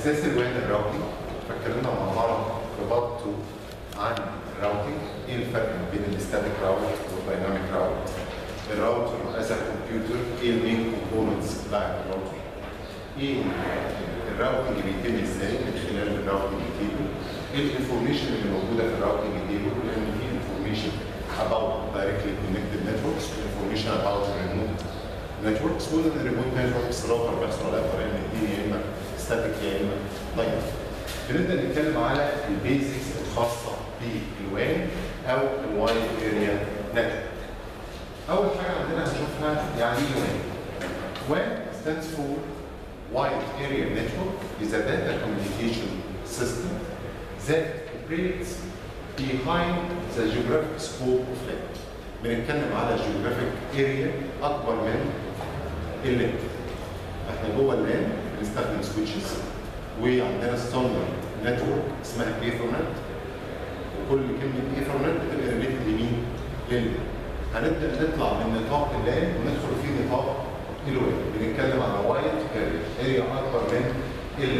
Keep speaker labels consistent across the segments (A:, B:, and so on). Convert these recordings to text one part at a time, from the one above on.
A: اساس الوان الراوتنج فاتكلمنا مع بعض في بارت 2 عن الراوتنج ايه الفرق ما بين الستاتيك راوت والدايناميك راوت الراوتر از كمبيوتر ايه المين كومبوننتس بتاع الراوتر ايه الراوتنج بيتم ازاي من خلال الراوتنج تيبل ايه الانفورميشن اللي موجوده في الراوتنج تيبل لان في انفورميشن about directly connected networks information about remote networks وده الريموت نتوركس راوتر بيحصل عليها طريقه من الاثنين يا اما ستاتيك يا اما دايناميك بنبدا نتكلم على البيزكس الخاصه بالوان او الوايد اريا نتورك اول حاجه عندنا هنشوفها يعني ايه وان WAN stands for Wide Area Network is a data communication system that operates behind the geographic scope of land. بنتكلم على geographic area اكبر من اللان. احنا جوه اللان بنستخدم سويتشز وعندنا ستاندرد نتورك اسمها ايثرنت وكل كلمه ايثرنت بتبقى ريليتد لمين؟ للان. هنبدا نطلع من نطاق اللان وندخل في نطاق الوان بنتكلم على وايد اريا اريا اكبر من اللان.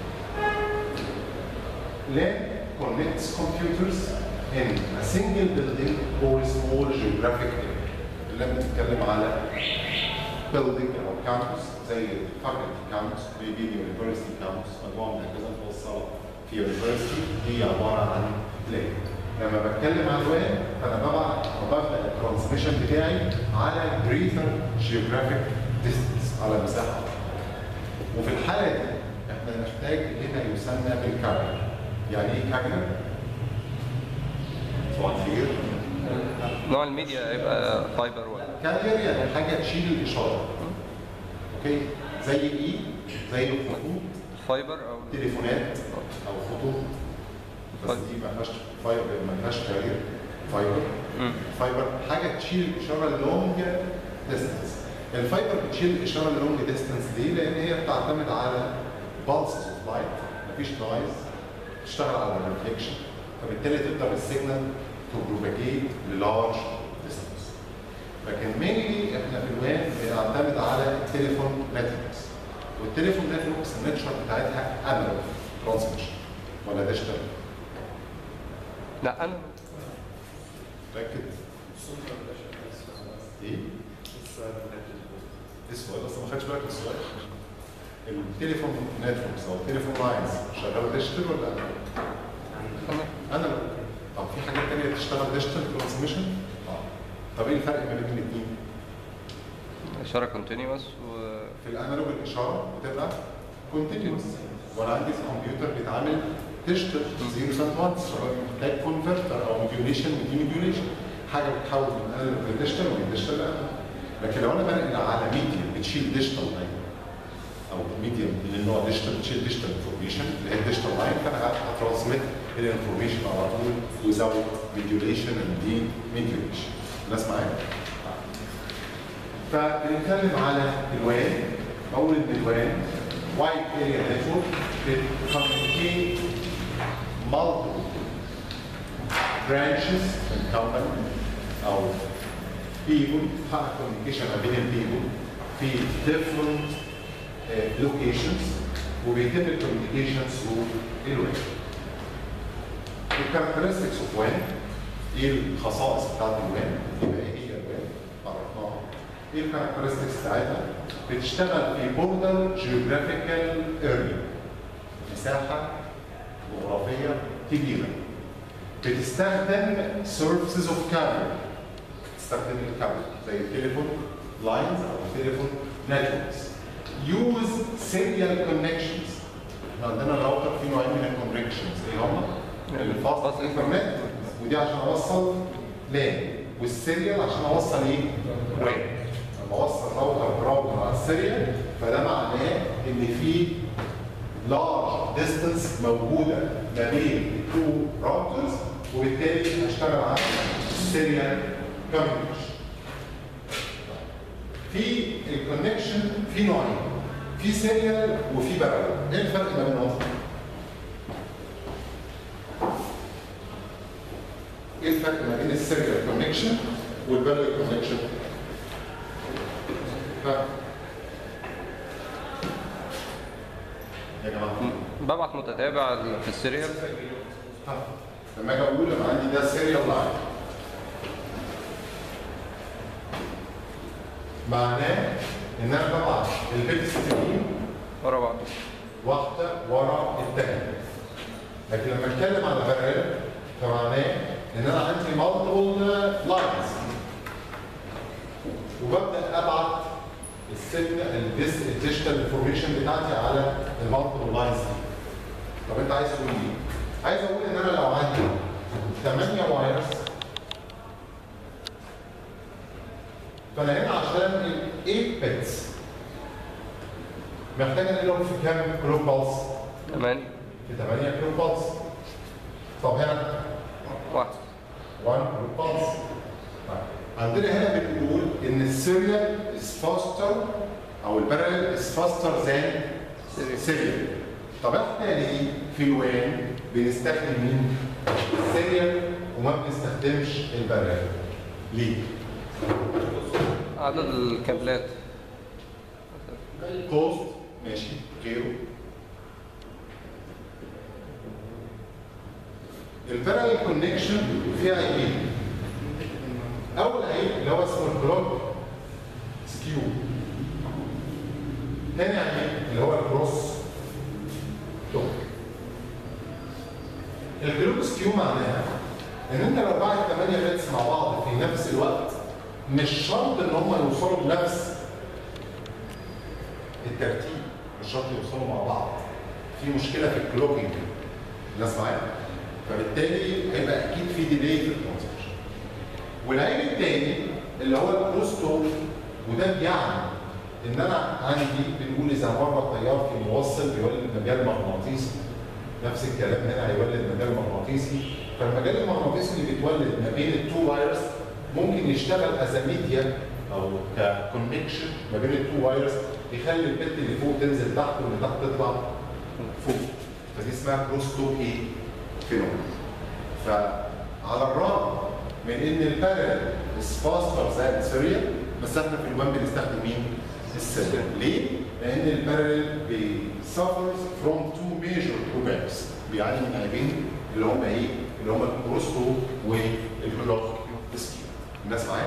A: LAN connects computers in a single building or small geographic area. اللي بنتكلم على building او campus زي faculty campus maybe university campus مجموعه من الاجهزه المتوصله في university دي عباره عن LAN. لما بتكلم عن WAN فانا ببعت وببدا الترانسميشن بتاعي على greater geographic distance على مساحه وفي الحاله دي احنا نحتاج لما يسمى بالكارير يعني ايه كارير؟ صباح الخير
B: نوع الميديا هيبقى فايبر ولا
A: كارير يعني حاجه تشيل الاشاره اوكي زي ايه؟ زي الخطوط
B: فايبر او
A: تليفونات او خطوط بس دي ما فيهاش فايبر ما فيهاش كارير فايبر
B: مم.
A: فايبر حاجه تشيل الاشاره لونج ديستنس الفايبر بتشيل الاشاره لونج ديستنس ليه؟ لان هي بتعتمد على بالسز اوف لايت مفيش نويز تشتغل على الريفليكشن فبالتالي تقدر السيجنال تو بروباجيت للارج ديستنس لكن مينلي احنا في الوان بنعتمد على التليفون نتوركس والتليفون نتوركس النتشر بتاعتها انالوج ترانسميشن ولا ديجيتال
B: لا انا
A: ركز ايه؟ ايه السؤال اصلا ما خدتش بالك من السؤال التليفون نتوركس او التليفون لاينز شغاله ديجيتال ولا
B: انا
A: انا طب في حاجات تانية بتشتغل ديجيتال ترانسميشن؟ اه طب ايه الفرق ما بين الاثنين؟
B: اشاره كونتينوس و
A: في الانالوج الاشاره بتبقى كونتينوس وانا عندي في الكمبيوتر بيتعامل ديجيتال زيروز اند وانز محتاج كونفرتر او موديوليشن ودي موديوليشن حاجه بتحول من انالوج لديجيتال ومن ديجيتال لانالوج لكن لو انا بنقل على ميديا بتشيل ديجيتال لاين او ميديا من النوع ديجيتال بتشيل ديجيتال انفورميشن اللي هي الديجيتال لاين فانا هترانسميت الانفورميشن على طول without ميديوليشن and دي ميديوليشن الناس معايا؟ فبنتكلم على الوان اول ان الوان وايد اريا نتورك بتكوميونيكيت multiple branches من company او people بتحقق communication ما بين البيبل في different uh, locations وبيتم الكوميونيكيشن through الوان الكاركترستكس اوف وان ايه الخصائص بتاعت الوان يبقى ايه هي الوان عرفناها ايه الكاركترستكس بتاعتها بتشتغل في بوردر جيوغرافيكال اريا مساحه جغرافيه كبيره بتستخدم سيرفيسز اوف كابل تستخدم الكابل زي التليفون لاينز او التليفون نتوركس يوز سيريال كونكشنز احنا عندنا الراوتر فيه نوعين من الكونكشنز ايه هما؟ الفاست انترنت ودي عشان اوصل لان والسيريال عشان اوصل ايه؟ وان لما اوصل راوتر براوتر على السيريال فده معناه ان في لارج ديستنس موجوده ما بين التو راوترز وبالتالي هشتغل على السيريال كوميونيكيشن في الكونكشن في نوعين في سيريال وفي بارallel ايه الفرق ما بينهم؟ ايه الفرق ما بين السيريال كونكشن والبارallel كونكشن؟ ها؟ يا جماعه
B: ببعت متتابع في السيريال
A: ها. لما اجي اقول انا عندي ده سيريال لاين معناه ان انا ببعت البيت ستريم
B: ورا بعض
A: واحده ورا الثانيه لكن لما اتكلم على بارل فمعناه ان انا عندي مالتيبل لاينز وببدا ابعت السيجنال الديس الديجيتال انفورميشن بتاعتي على المالتيبل لاينز دي طب انت عايز تقول ايه؟ عايز اقول ان انا لو عندي 8 وايرز فانا هنا عشان ال 8 بيتس محتاج انقلهم في كام كلوك بالز؟
B: 8
A: في 8 كلوك بالز طب هنا
B: واحد
A: 1 كلوك بالز عندنا هنا بنقول ان السيريال is faster او البارallel is faster than سيريال طب احنا ليه في الوان بنستخدم مين؟ السيريال وما بنستخدمش البارallel ليه؟
B: عدد الكابلات
A: كوست ماشي غيره البارallel كونكشن فيها عيبين اول عيب اللي هو اسمه الكلوك سكيو تاني عيب اللي هو الكروس توك الكلوك سكيو معناها ان انت لو بعت 8 بيتس مع بعض في نفس الوقت مش شرط ان هم يوصلوا بنفس الترتيب مش شرط يوصلوا مع بعض في مشكله في الكلوكينج الناس معايا فبالتالي هيبقى اكيد في ديلي في الترانسفير والعيب الثاني اللي هو الكروس توك وده بيعني ان انا عندي بنقول اذا مره تيار في موصل بيولد مجال مغناطيسي نفس الكلام هنا هيولد مجال مغناطيسي فالمجال المغناطيسي اللي بيتولد ما بين التو وايرز ممكن يشتغل از ميديا او ككونكشن ما بين التو وايرز يخلي البت اللي فوق تنزل تحت واللي تحت تطلع فوق فدي اسمها كروس توك ايه؟ فينومين فعلى الرغم من ان البارل از فاستر زي السيريال بس احنا في الوان بنستخدم مين؟ السيريال ليه؟ لان البارل بيسفرز فروم تو ميجر بروبلمز بيعاني من عيبين اللي هم ايه؟ اللي هم الكروس توك والكلوك سكيو الناس معايا؟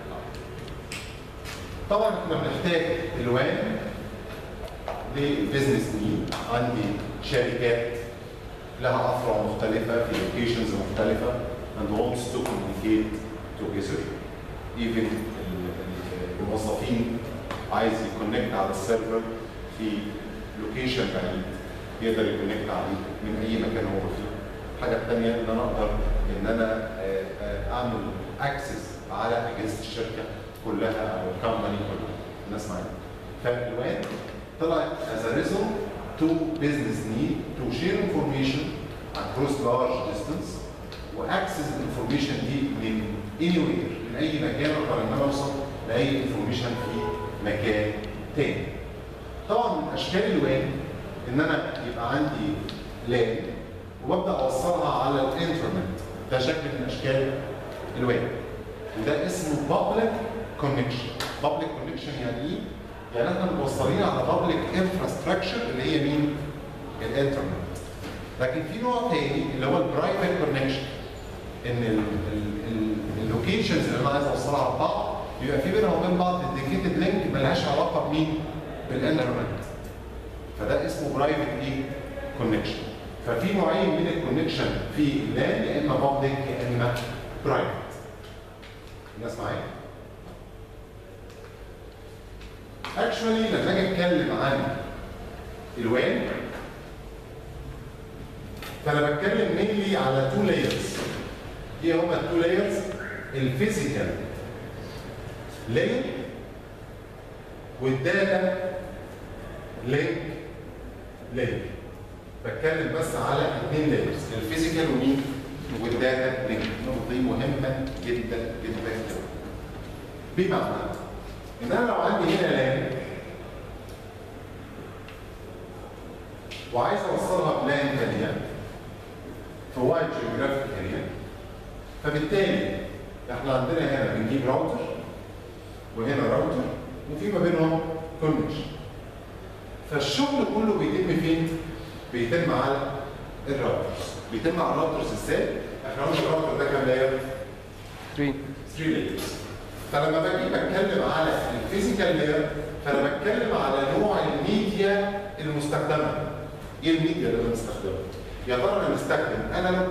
A: طبعا احنا بنحتاج الوان للبزنس نيد عندي شركات لها افرع مختلفه في لوكيشنز مختلفه and wants to communicate together even ال- ال- الموظفين عايز يكونكت على السيرفر في لوكيشن بعيد يقدر يكونكت عليه من اي مكان هو فيه الحاجه الثانيه ان انا اقدر ان انا آه، آه، اعمل اكسس على اجهزه الشركه كلها او الكومباني كلها الناس معايا فالوان طلعت as a result to business need to share information across large distance واكسس الانفورميشن دي من anywhere من اي مكان اقدر ان انا اوصل لاي انفورميشن في مكان تاني. طبعا من اشكال الوان ان انا يبقى عندي لان وببدا اوصلها على الانترنت ده شكل من اشكال الوان وده اسمه public connection public connection يعني ايه؟ يعني احنا متوصلين على public infrastructure اللي هي مين؟ الانترنت لكن في نوع تاني اللي هو البرايفت كونكشن ان اللوكيشنز اللي انا عايز اوصلها ببعض بيبقى في بينها وبين بعض ديديكيتد لينك ملهاش علاقه بمين؟ بالانترنت فده اسمه برايفت ايه؟ كونكشن ففي نوعين من الكونكشن في اللان يا اما بابليك يا اما برايفت الناس معايا؟ اكشولي لما اجي اتكلم عن الوان فانا بتكلم مينلي على تو لايرز ايه هما التو لايرز الفيزيكال لاير والداتا لينك لاير بتكلم بس على اثنين لايرز الفيزيكال ومين والداتا لينك النقطه دي مهمه جدا جدا جدا بمعنى ان انا لو عندي هنا لان وعايز اوصلها بلان ثانيه في وايد جيوغرافيك اريا فبالتالي احنا عندنا هنا بنجيب راوتر وهنا راوتر وفي ما بينهم كونكشن فالشغل كله بيتم فين؟ بيتم على الراوترز بيتم على الراوترز ازاي؟ احنا قلنا الراوتر ده كام لاير؟
B: 3
A: 3 لايرز فلما باجي بتكلم على الفيزيكال لاير فانا بتكلم على نوع الميديا المستخدمه ايه الميديا اللي انا بستخدمها؟ يا ترى انا مستخدم انالوج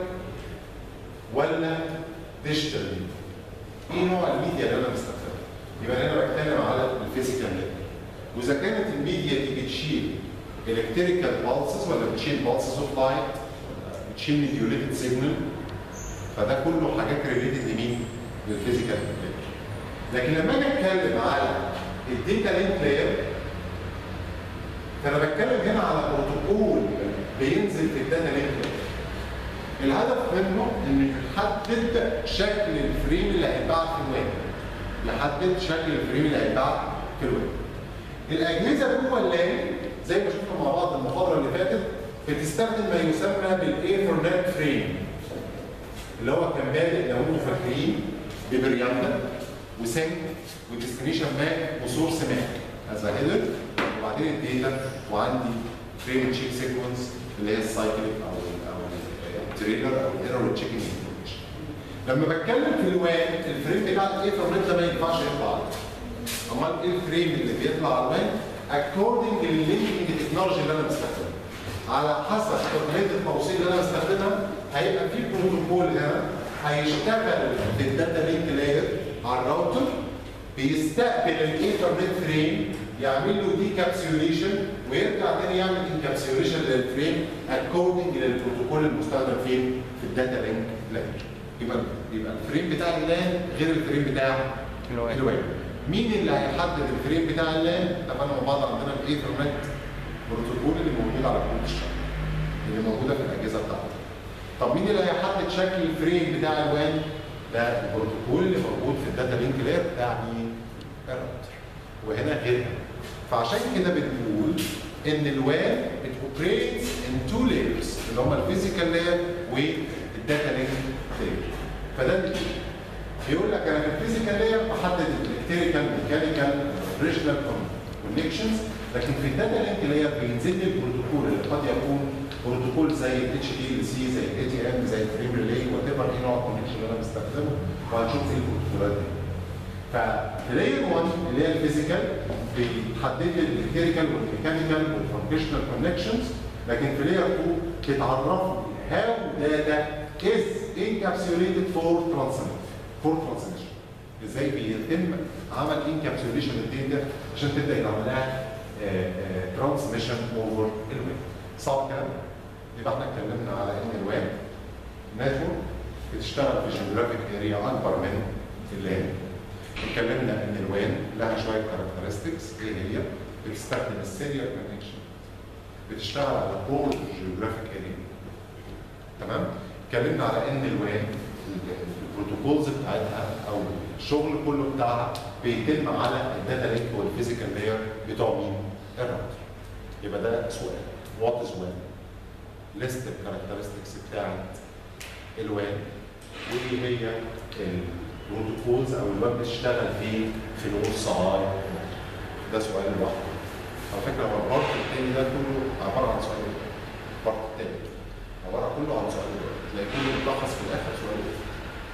A: ولا ديجيتال ميديا؟ ايه نوع الميديا اللي انا بستخدمها؟ يبقى انا بتكلم على الفيزيكال لاير واذا كانت الميديا دي بتشيل الكتريكال بالسز ولا بتشيل بالسز اوف لايت بتشيل ميديوليتد سيجنال فده كله حاجات ريليتد لمين؟ للفيزيكال لاير لكن لما اجي اتكلم على الداتا لينك لاير فانا بتكلم هنا على بروتوكول بينزل في الداتا لينك لاير الهدف منه انه يحدد شكل الفريم اللي هيتبعت في الويب يحدد شكل الفريم اللي هيتبعت في الويب الاجهزه جوه اللان زي ما شفنا مع بعض المحاضره اللي فاتت بتستخدم ما يسمى بالايثرنت فريم اللي هو كان بادئ لو انتم فاكرين ببرياندا وسنك وديستنيشن ماك وسورس ماك از هيدر وبعدين الداتا وعندي فريم تشيك سيكونس اللي هي السايكليك او ال او التريلر او الايرور تشيكنج انفورميشن لما بتكلم في الوان الفريم بتاع الايثرنت ده ما ينفعش يطلع امال ايه الفريم اللي بيطلع على الوان اكوردنج لللينكينج تكنولوجي اللي انا بستخدمها على حسب تقنيه التوصيل اللي انا بستخدمها هيبقى في بروتوكول هنا هيشتغل في الداتا لينك لاير على الراوتر بيستقبل الايثرنت فريم يعمل له دي كابسيوليشن ويرجع تاني يعمل انكابسيوليشن للفريم اكوردنج للبروتوكول المستخدم فين في الداتا لينك لاير يبقى يبقى الفريم بتاع اللان غير الفريم بتاع
B: الوان.
A: الوان مين اللي هيحدد الفريم بتاع اللان؟ اتفقنا مع بعض عندنا الايثرنت بروتوكول اللي موجود على كروت الشبكه اللي موجوده في الاجهزه بتاعتنا. طب مين اللي هيحدد شكل الفريم بتاع الوان؟ ده البروتوكول اللي موجود في الداتا لينك لاير بتاع مين؟ الراوتر. وهنا غيرها. فعشان كده بنقول ان الوان بتوبريت ان تو لايرز اللي هم الفيزيكال لاير والداتا لينك لاير. فده اللي بيقول لك انا في الفيزيكال لاير بحدد الالكتريكال ميكانيكال ريجنال كونكشنز لكن في الداتا لينك لاير بينزل لي البروتوكول اللي قد يكون بروتوكول زي الاتش دي ال سي زي الاي تي ام زي الفريم ريلي وات ايفر ايه نوع الكونكشن اللي انا بستخدمه وهنشوف ايه البروتوكولات دي. فلاير 1 اللي هي الفيزيكال بيحدد لي الالكتريكال والميكانيكال والفانكشنال كونكشنز لكن في لاير 2 بتعرف لي هاو داتا از انكابسيوليتد فور ترانسميت فور ترانسميشن ازاي بيتم عمل انكابسيوليشن للداتا عشان تبدا يتعمل لها ترانسميشن اوفر الويب صعب الكلام ده؟ يبقى احنا اتكلمنا على ان الويب نتورك بتشتغل في جيوغرافيك اريا اكبر من اللان اتكلمنا ان الوان لها شويه كاركترستكس ايه هي؟ بتستخدم السيريال كونكشن بتشتغل على طول الجيوغرافيك اريا تمام؟ اتكلمنا على ان الوان البروتوكولز بتاعتها او الشغل كله بتاعها بيتم على الداتا لينك والفيزيكال لاير بتوع مين؟ الراوتر. يبقى ده سؤال وات از وان؟ ليست الكاركترستكس بتاعت الوان وايه هي البروتوكولز او الويب بتشتغل فيه في نص اي ده سؤال لوحده. على فكره هو البارت التاني ده كله عباره عن سؤال واحد. البارت التاني عباره كله عن سؤال واحد. تلاقي كله ملخص في الاخر سؤال واحد.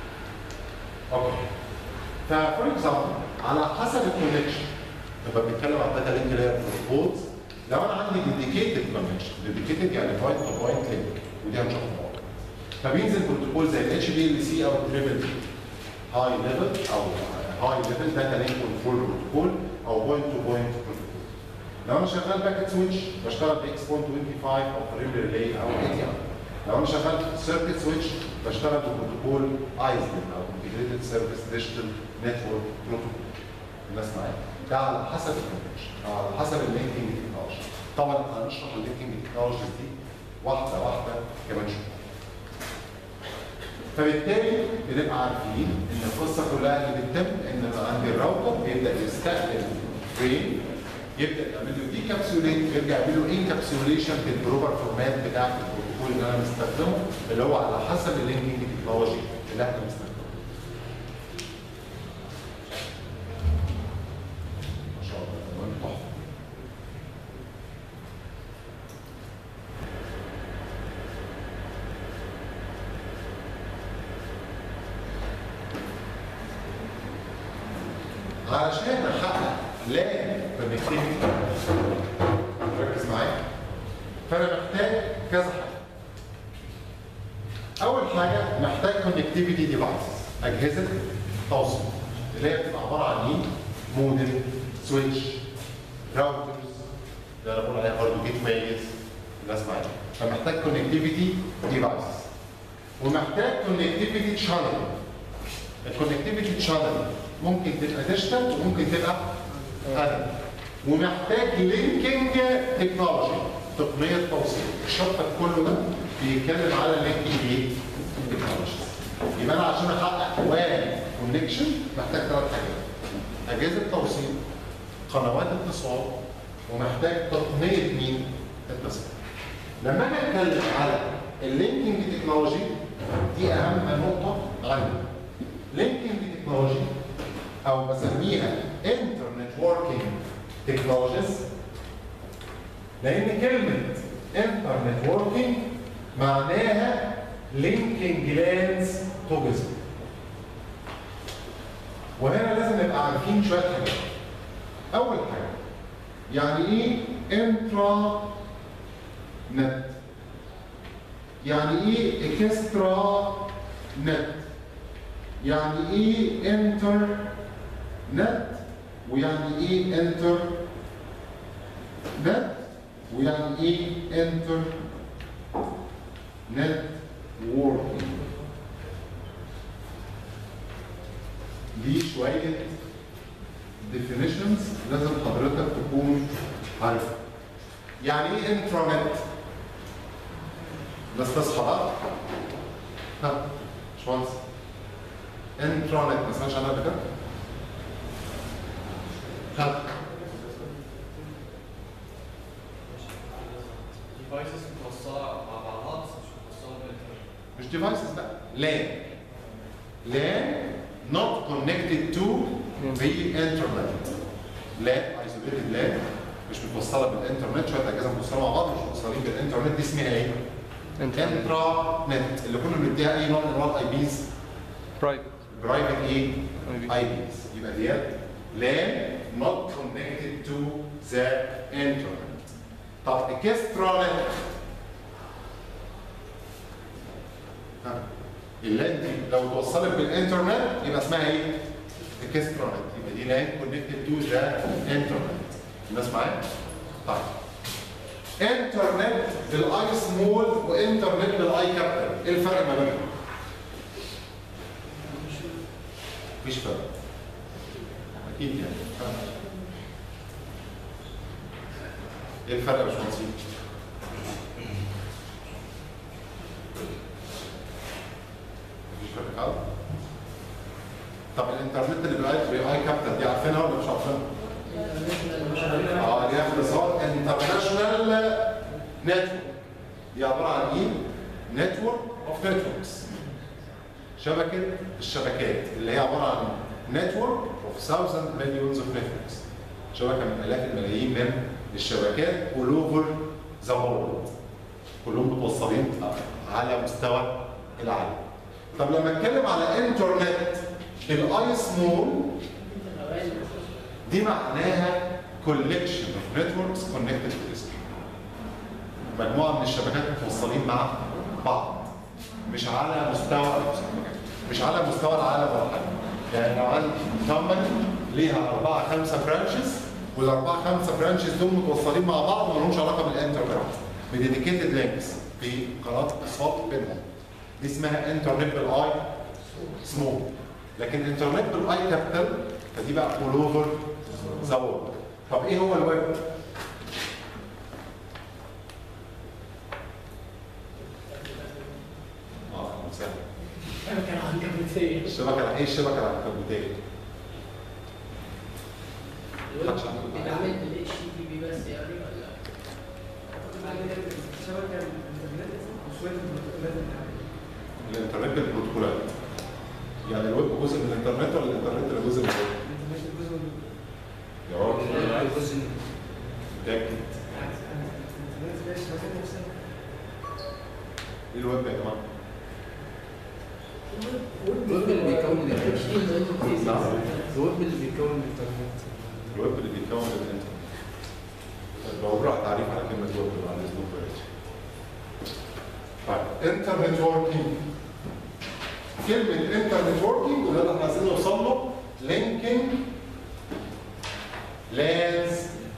A: اوكي ففور اكزامبل على حسب الكونكشن لما بنتكلم عن داتا لينك لاير بروتوكولز لو انا عندي ديديكيتد كونكشن ديديكيتد يعني بوينت تو بوينت لينك ودي هنشوفها بعض فبينزل بروتوكول زي الاتش بي ال سي او التريبل هاي ليفل او هاي ليفل داتا لينك كنترول بروتوكول او بوينت تو بوينت بروتوكول لو انا شغال باكيت سويتش بشتغل باكس بوينت 25 او فريم ريلي او اي تي ام لو انا شغال سيركت سويتش بشتغل ببروتوكول ايزلين او انتجريتد سيرفيس ديجيتال نتورك بروتوكول الناس معايا ده على حسب الكونكشن او على حسب اللينكينج تكنولوجي طبعا هنشرح اللينكينج تكنولوجيز دي واحده واحده كمان شويه فبالتالي بنبقى عارفين ان القصه كلها اللي بتتم ان عند الراوتر بيبدا يستقبل فريم يبدا يعمل له دي كابسوليت يرجع يعمل له انكابسوليشن في البروبر فورمات بتاعت البروتوكول اللي انا مستخدمه اللي هو على حسب اللينكينج تكنولوجي اللي احنا بنستخدمه. ما شاء الله عنوان تحفه. علشان احقق لان كونكتيفيتي ركز معايا فانا محتاج كذا حاجه اول حاجه محتاج كونكتيفيتي ديفايسز اجهزه توصيل اللي هي بتبقى عباره عن ايه؟ مودم سويتش راوترز اللي انا بقول عليها برضه جيت ويز الناس معايا فمحتاج كونكتيفيتي ديفايسز ومحتاج كونكتيفيتي شانل الكونكتيفيتي شانل ممكن تبقى ديجيتال وممكن تبقى انالوج ومحتاج لينكينج تكنولوجي تقنيه توصيل الشابتر كله ده بيتكلم على لينكينج ايه؟ تكنولوجي يبقى انا عشان احقق وان كونكشن محتاج ثلاث حاجات اجهزه توصيل قنوات اتصال ومحتاج تقنيه مين؟ اتصال لما اجي اتكلم على اللينكينج تكنولوجي دي اهم نقطه عندي لينكينج تكنولوجي او بسميها انترنت وركينج تكنولوجيز لان كلمه انترنت وركينج معناها لينكينج لانز توجذر وهنا لازم نبقى عارفين شويه حاجات اول حاجه يعني ايه انترا نت يعني ايه اكسترا نت يعني ايه انتر نت ويعني ايه انتر نت ويعني ايه انتر نت ووركينج دي شويه definitions لازم حضرتك تكون عارفها يعني ايه انترنت بس تصحى بقى ها باشمهندس انترنت ما سمعتش عنها قبل كده؟ ها
C: ديفايسز متوصله مع بعضها بس مش متوصله بالانترنت
A: مش ديفايسز بقى لان لان not connected to the internet لان isolated لان مش متوصله بالانترنت شويه اجهزه متوصله مع بعض مش متوصلين بالانترنت دي اسمها ايه؟ انترا نت اللي كنا بنديها اي نوع من انواع الاي بيز
B: برايفت
A: برايفت ايه؟
B: IP.
A: اي بيز يبقى ديت لان not connected to the internet طب اكسترا نت ها اللان دي لو توصلت بالانترنت يبقى اسمها ايه؟ اكسترا نت يبقى دي لان كونكتد تو ذا انترنت الناس معايا؟ طيب انترنت بالاي سمول وانترنت بالاي كابيتال ايه الفرق ما بينهم؟ مفيش فرق اكيد يعني ها. ايه الفرق يا باشمهندس؟ مفيش فرق خالص طب الانترنت اللي بالاي باي كابيتال دي عارفينها ولا مش عارفينها؟ اه دي اختصار انترناشونال نتورك دي عباره عن ايه؟ نتورك اوف نتوركس شبكه الشبكات اللي هي عباره عن نتورك اوف thousands millions of networks شبكه من الاف الملايين من الشبكات all over the world كلهم متوصلين على مستوى العالم طب لما اتكلم على انترنت الاي سمول دي معناها collection of networks connected to this مجموعه من الشبكات متوصلين مع بعض مش على مستوى مش على مستوى العالم ولا حاجه يعني لو عندي كومباني ليها اربعه خمسه برانشز والاربعه خمسه برانشز دول متوصلين مع بعض وما لهمش علاقه بالانترنت بديديكيتد لينكس في قناه اتصال بينهم دي اسمها انترنت بالاي سمول لكن انترنت بالاي كابيتال فدي بقى اول اوفر ذا وورلد طب ايه هو الويب؟ اه سهل
D: كان عن كبريتية
A: الشبكه ايه الشبكه العنكبوتيه؟ محدش عنده
D: بتعمل بال اتش تي بي بس يعني ولا
E: شبكه الانترنت وشويه البروتوكولات اللي عليها.
A: الانترنت بالبروتوكولات يعني الويب جزء من الانترنت ولا الانترنت اللي جزء من الويب؟
E: الانترنت جزء من
A: يا راجل متاكد
E: الانترنت هي الشبكات نفسها
A: ايه الويب يا جماعه؟
D: الويب اللي بيكون ال اتش تي
A: نعم
E: الويب اللي بيكون الانترنت
A: الويب اللي بيتكون الانترنت لو بروح تعريف على كلمه ويب بعد اذنك بلاش طيب انترنت وركينج كلمه انترنت وركينج وده اللي احنا عايزين نوصل له لينكينج لانز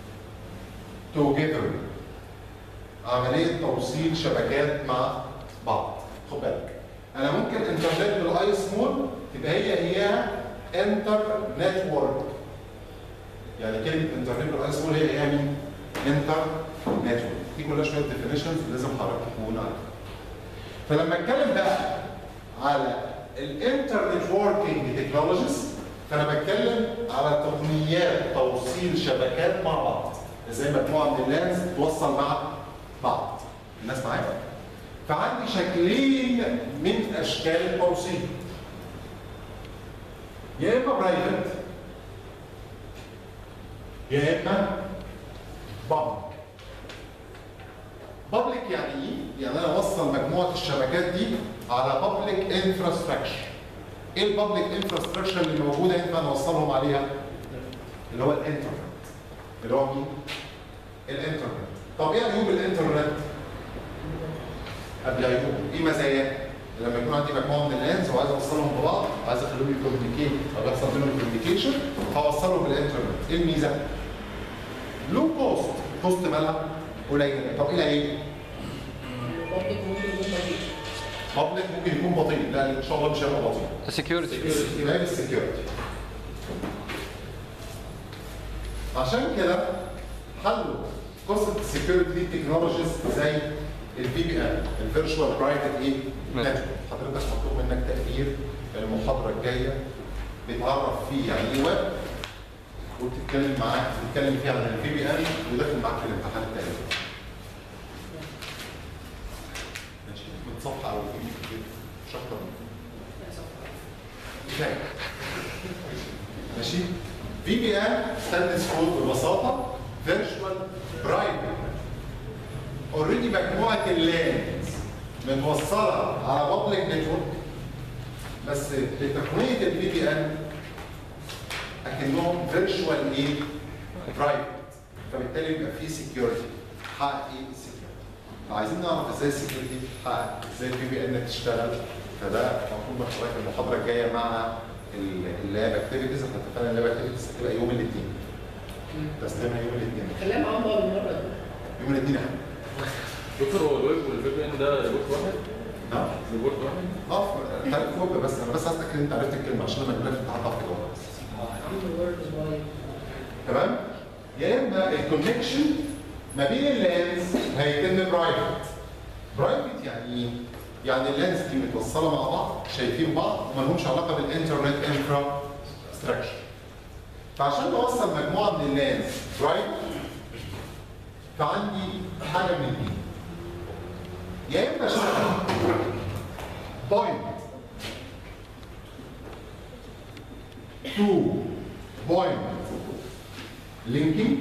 A: توجذر عمليه توصيل شبكات مع بعض خد بالك انا ممكن انترنت بالاي سمول تبقى هي هي انتر نتورك يعني كلمه انترنت بالاي سمول هي هي مين؟ انتر نتورك دي كلها شويه ديفينيشنز لازم حضرتك تكون عارفها فلما اتكلم بقى على الانترنت وركينج تكنولوجيز فانا بتكلم على تقنيات توصيل شبكات مع بعض ازاي مجموعه من اللانز توصل مع بعض الناس معايا فعندي شكلين من اشكال التوصيل يا اما برايفت يا اما بابليك بابليك يعني ايه؟ يعني انا اوصل مجموعه الشبكات دي على بابليك انفراستراكشر ايه البابليك انفراستراكشر اللي موجوده ينفع نوصلهم عليها؟ اللي هو الانترنت اللي هو مين؟ الانترنت طب ايه عيوب الانترنت؟ قبل عيوب ايه مزاياه؟ لما يكون عندي مجموعه من اللانز وعايز اوصلهم ببعض عايز اخليهم يكوميونيكيت او يحصل بينهم كوميونيكيشن هوصلهم بالانترنت ايه الميزه؟ لو كوست كوست مالها قليل طب ايه العيب؟
D: البابليك ممكن يكون بطيء
A: بابليك ممكن يكون بطيء لا ان شاء الله مش هيبقى بطيء
B: security
A: يبقى السكيورتي عشان كده حلوا قصه السكيورتي دي تكنولوجيز زي الفي بي ان الفيرتشوال برايفت ايه؟
B: نعم.
A: نتورك حضرتك مطلوب منك تقرير المحاضره الجايه بتعرف فيه يعني ايه ويب وتتكلم معاك تتكلم فيه عن الفي بي ان وداخل معاك في الامتحان التاني ماشي من صفحه او في مش اكتر من كفايه ماشي في بي ان ستاندس كود ببساطه فيرتشوال برايفت اوريدي مجموعه اللانز متوصله على بابليك نتورك بس بتقنيه الفي بي ان اكنهم فيرتشوال ايه برايفت فبالتالي يبقى في سكيورتي حقق ايه السكيورتي فعايزين نعرف ازاي السكيورتي تتحقق ازاي الفي بي ان تشتغل فده مطلوب من حضرتك المحاضره الجايه مع ال- اللاب اكتيفيتيز احنا اتفقنا اللاب اكتيفيتيز هتبقى يوم الاثنين تسليمها يوم الاثنين
D: خليها معاهم بقى بالمره دي
A: يوم الاثنين احنا
F: دكتور هو الويب والفي بي ان ده ريبورت واحد؟
A: نعم
F: ريبورت واحد؟
A: اه تعرف فوق بس انا بس عايز اتاكد ان انت عرفت الكلمه عشان لما يقول لك انت هتعرف تجاوب
D: الورد وايد
A: تمام يا اما الكونكشن ما بين اللانز هيتم برايفت برايفت يعني ايه؟ يعني اللانز دي متوصله مع بعض شايفين بعض وما لهمش علاقه بالانترنت انفرا ستراكشر فعشان نوصل مجموعه من اللانز برايفت فعندي حاجه من الاثنين يا اما اشتغل بوينت تو بوينت لينكينج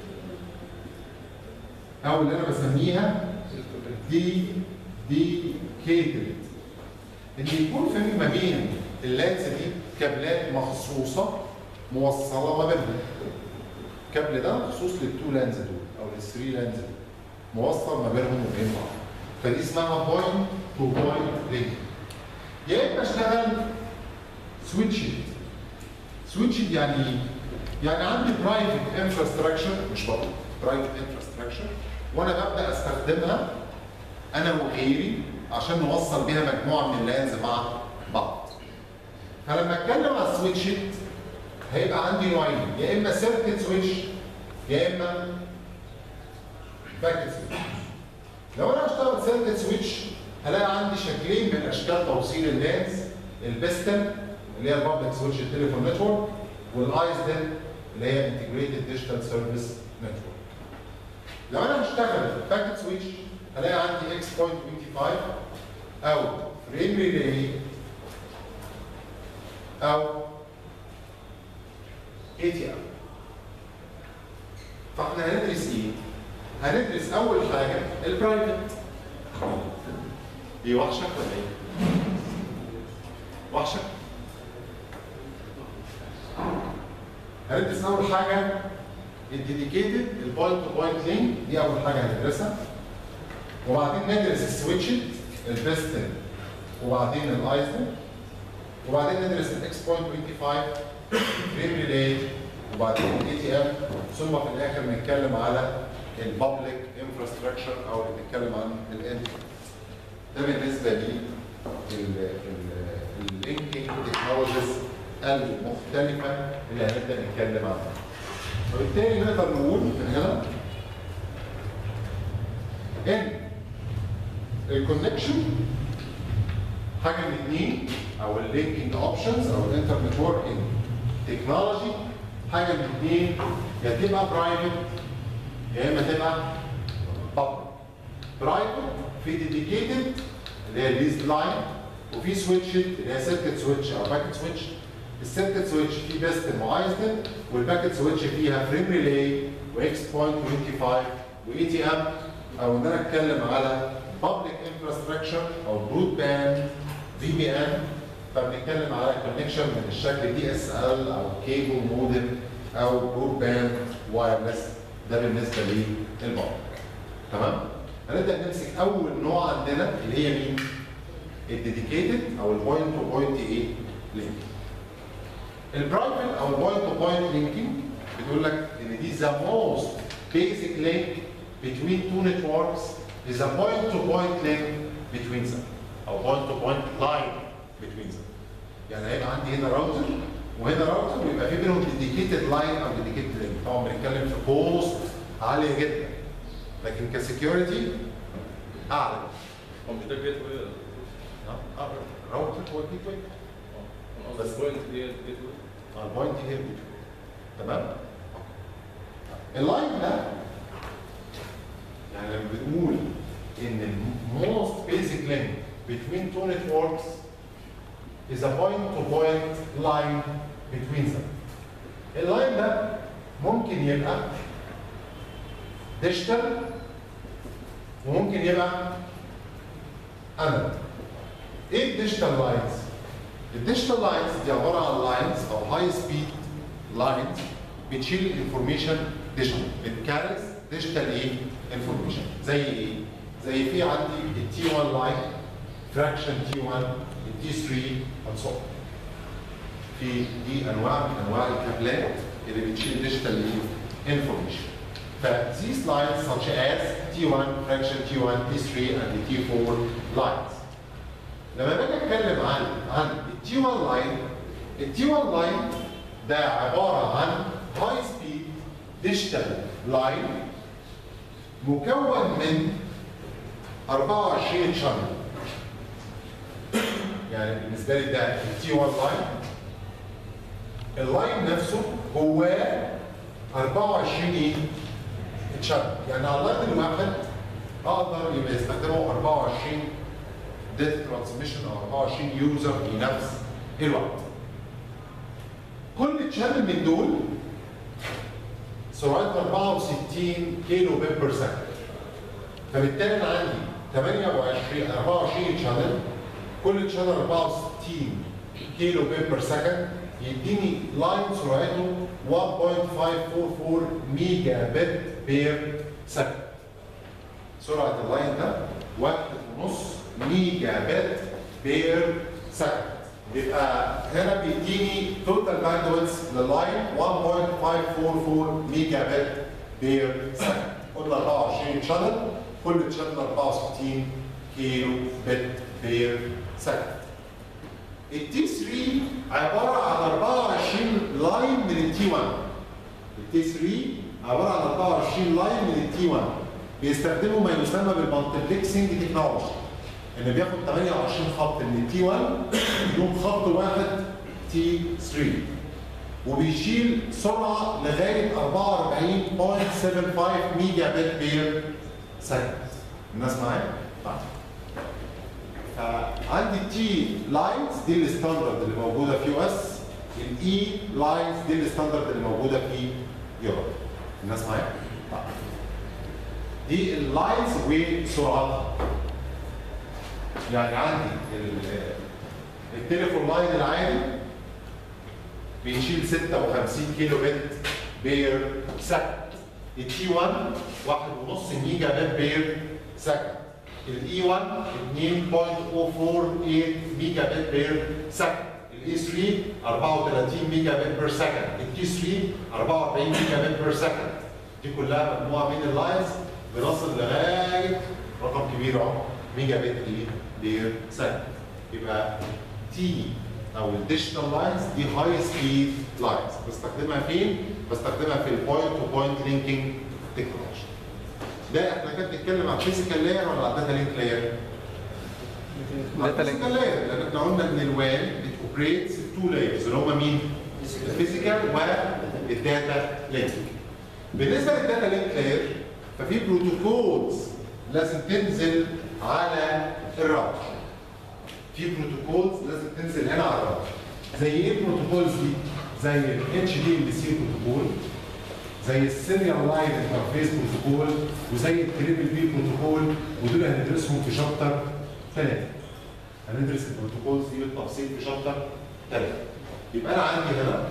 A: او اللي انا بسميها دي دي كيتد ان يكون في ما بين اللانس دي كابلات مخصوصه موصله ما بينهم الكابل ده مخصوص للتو لانز دول او للثري لانز دول موصل ما بينهم وبين بعض فدي اسمها بوينت تو بوينت لينك يا اما اشتغل سويتشد سويتشد يعني ايه؟ يعني عندي برايفت انفراستراكشر مش بطل برايفت انفراستراكشر وانا ببدا استخدمها انا وغيري عشان نوصل بيها مجموعه من اللانز مع بعض فلما اتكلم على السويتشد هيبقى عندي نوعين يا اما سيركت سويتش يا اما باكت سويتش لو انا هشتغل سيركت سويتش هلاقي عندي شكلين من اشكال توصيل اللانز البستن اللي هي البابليك سويتش التليفون نتورك والايس دن اللي هي انتجريتد ديجيتال سيرفيس نتورك لو انا هشتغل باكت سويتش هلاقي عندي اكس بوينت 25 او فريم ريلي او اي تي ام فاحنا هندرس ايه؟ هندرس اول حاجه البرايفت دي وحشك ولا ايه؟ وحشك؟ هندرس اول حاجه الديديكيتد البوينت تو بوينت لينك دي اول حاجه هندرسها وبعدين ندرس السويتشد البيستن وبعدين الايزن وبعدين ندرس الاكس بوينت 25 فريم ريلي وبعدين الاي تي ام ثم في الاخر نتكلم على البابليك انفراستراكشر او بنتكلم عن الانت ده بالنسبه لي اللينكينج تكنولوجيز المختلفه اللي هنبدا نتكلم عنها وبالتالي نقدر نقول من هنا ان الكونكشن حاجه من اثنين او اللينكينج اوبشنز او الانترنت وركينج تكنولوجي حاجه من اثنين يا تبقى برايفت يا اما تبقى بابليك برايفت في ديديكيتد اللي هي ليز لاين وفي سويتشد اللي هي سيركت سويتش او باكت سويتش السيركت سويتش فيه بيستن وايزن والباكت سويتش فيها فريم ريلي واكس بوينت 25 واي تي ام او ان انا اتكلم على بابليك انفراستراكشر او برود باند في بي ان فبنتكلم على كونكشن من الشكل دي اس ال او كيبل مودم او برود باند وايرلس ده بالنسبه للبابليك تمام هنبدا نمسك اول نوع عندنا اللي هي مين؟ الديديكيتد او البوينت تو بوينت ايه؟ لينك البرايفت او البوينت تو بوينت لينكينج بتقول لك ان دي ذا موست basic link between two networks is a point to point link between them او point to point line between them يعني هيبقى عندي هنا راوتر وهنا راوتر ويبقى في بينهم ديديكيتد لاين او ديديكيتد لينك طبعا بنتكلم في كوست عاليه جدا لكن كسكيورتي اعلى
F: هو مش ده جيت واي
A: اه راوتر هو الجيت واي
F: بس بوينت دي جيت واي
A: اه البوينت هي الجيت واي تمام اللاين ده يعني لما بنقول ان most basic link between two networks is a point to point line between them اللاين ده ممكن يبقى ديجيتال وممكن يبقى انالوج ايه الديجيتال لاينز؟ الديجيتال لاينز دي عباره عن لاينز او هاي سبيد لاينز بتشيل الانفورميشن ديجيتال بتكارز ديجيتال ايه؟ انفورميشن زي ايه؟ زي في عندي التي 1 لاين فراكشن تي 1 التي 3 and so on. في دي انواع من انواع الكابلات اللي بتشيل ديجيتال انفورميشن. ف these lines such as T1 fraction T1 T3 and the T4 lines. لما باجي اتكلم عن عن ال T1 line ال T1 line ده عباره عن high speed digital line مكون من 24 شانل يعني بالنسبه لي ده التي 1 لاين اللاين نفسه جواه 24 ايه؟ شانل يعني على اللاين الواحد اقدر يبقى يستخدمه 24 ديت ترانسميشن او 24 يوزر في نفس الوقت كل تشانل من دول سرعتها 64 كيلو بيت بير سكند فبالتالي انا عندي 28 24 شانل كل شانل 64 كيلو بيت بير سكند يديني لاين سرعته 1.544 ميجا بت بير سكند سرعه اللاين ده 1.5 ميجا بت بير سكند يبقى هنا بيديني توتال باندويث لللاين 1.544 ميجا بت بير سكند قلنا 24 شانل كل شانل 64 كيلو بت بير سكند التي 3 عباره عن 24 لاين من التي 1 التي 3 عباره عن 24 لاين من التي 1 بيستخدموا ما يسمى بالمالتبلكسنج تكنولوجي ان بياخد 28 خط من التي 1 يدوم خط واحد تي 3 وبيشيل سرعه لغايه 44.75 ميجا بت بير سكند الناس معايا؟ طيب فعندي التي لاينز دي الستاندرد اللي موجوده في يو اس الاي لاينز دي الستاندرد اللي موجوده في يوروب الناس معايا؟ طيب دي اللاينز وسرعتها يعني عندي ال- التليفون لاين العادي بيشيل 56 كيلو بت بير سكند التي 1 1.5 ميجا بت بير سكند الاي 1 2.048 ميجا بت بير سكند الاي 3 34 ميجا بت بير سكند التي 3 44 ميجا بت بير سكند دي كلها مجموعه من اللاينز بنصل لغايه رقم كبير اهو ميجا بت ايه بير سكند يبقى تي او الديجيتال لاينز دي هاي سبيد لاينز بستخدمها فين؟ بستخدمها في البوينت تو بوينت لينكينج تكنولوجي ده احنا كده بنتكلم عن فيزيكال لاير ولا على داتا لينك لاير؟
B: Data link.
A: فيزيكال لاير لان احنا قلنا ان الوان بتوبريتس تو لايرز اللي هم مين؟ الفيزيكال والداتا لينك بالنسبه للداتا لينك لاير ففي بروتوكولز لازم تنزل على الراوتر في بروتوكولز لازم تنزل هنا على الراوتر زي ايه البروتوكولز دي؟ زي ال HDMC بروتوكول زي السيريال لاين انترفيس بروتوكول وزي التريبل بي بروتوكول ودول هندرسهم في شابتر ثلاثة هندرس البروتوكولز دي بالتفصيل في شابتر ثلاثة يبقى انا عندي هنا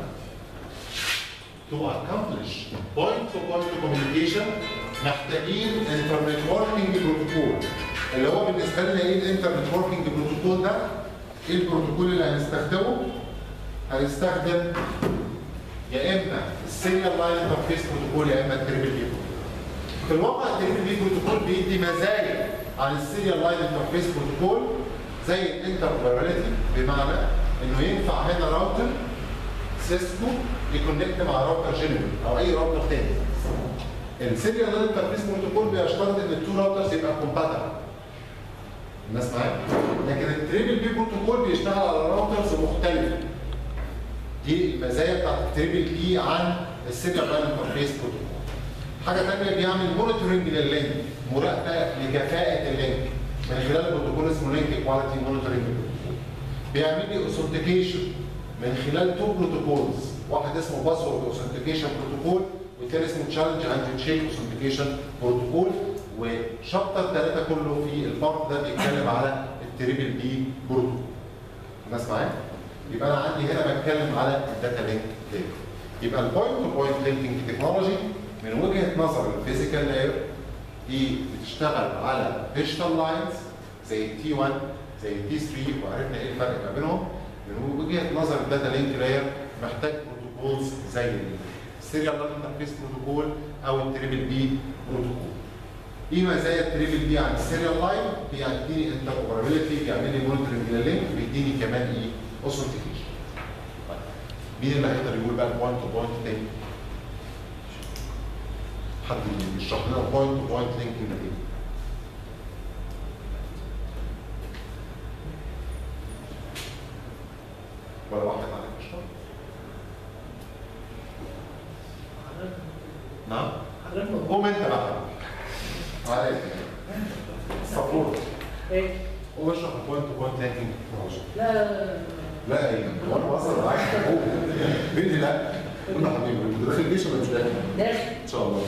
A: to accomplish point to point communication محتاجين انترنت وركينج بروتوكول اللي هو بالنسبه لنا ايه الانترنت وركينج بروتوكول ده؟ ايه البروتوكول اللي هنستخدمه؟ هنستخدم يا اما السيريال لاين انترفيس بروتوكول يا اما التريبل بي في الواقع التريبل بي بروتوكول بيدي مزايا عن السيريال لاين انترفيس بروتوكول زي الانتربرابيلتي بمعنى انه ينفع هنا راوتر سيسكو يكونكت مع راوتر جنرال او اي راوتر تاني السيريال لاين انترفيس بروتوكول بيشترط ان التو راوترز يبقى كومباتبل الناس معايا لكن التريبل بي بروتوكول بيشتغل على راوترز مختلفه دي المزايا بتاعت التريبل بي عن السيريال لاين انترفيس بروتوكول حاجه ثانيه بيعمل مونيتورنج لللينك مراقبه لكفاءه اللينك من خلال بروتوكول اسمه لينك كواليتي مونيتورنج بروتوكول بيعمل لي اوثنتيكيشن من خلال تو بروتوكولز واحد اسمه باسورد اوثنتيكيشن بروتوكول والتاني اسمه تشالنج اند تشيك اوثنتيكيشن بروتوكول وشابتر ثلاثه كله في البارت ده بيتكلم على التريبل بي بروتوكول الناس معايا؟ يبقى انا عندي هنا بتكلم على الداتا لينك لينك يبقى البوينت تو بوينت لينكينج تكنولوجي من وجهه نظر الفيزيكال لاير دي بتشتغل على ديجيتال لاينز زي تي 1 زي تي 3 وعرفنا ايه الفرق ما بينهم من وجهه نظر الداتا لينك لاير محتاج بروتوكولز زي السيريال لاين انترفيس بروتوكول او التريبل بي بروتوكول ايه مزايا التريبل بي عن السيريال لاين؟ بيديني انتربرابيلتي بيعمل لي مونيتورنج لللينك بيديني كمان ايه؟ اوثنتيكيشن مين اللي هيقدر يقول بقى البوينت تو بوينت تاني؟ حد يشرح لنا البوينت تو بوينت لينكينج ايه؟ ولا واحد عليك يشرح؟ نعم؟
D: حضرتك موجود.
A: قوم انت بقى عليك صبور
D: ايه؟
A: قوم اشرح البوينت تو بوينت لينكينج
D: لا لا لا
A: لا ايه وانا بهزر معاك قوم مين اللي لا؟ قول يا حبيبي انت داخل الجيش ولا مش داخل؟
D: داخل
A: ان شاء الله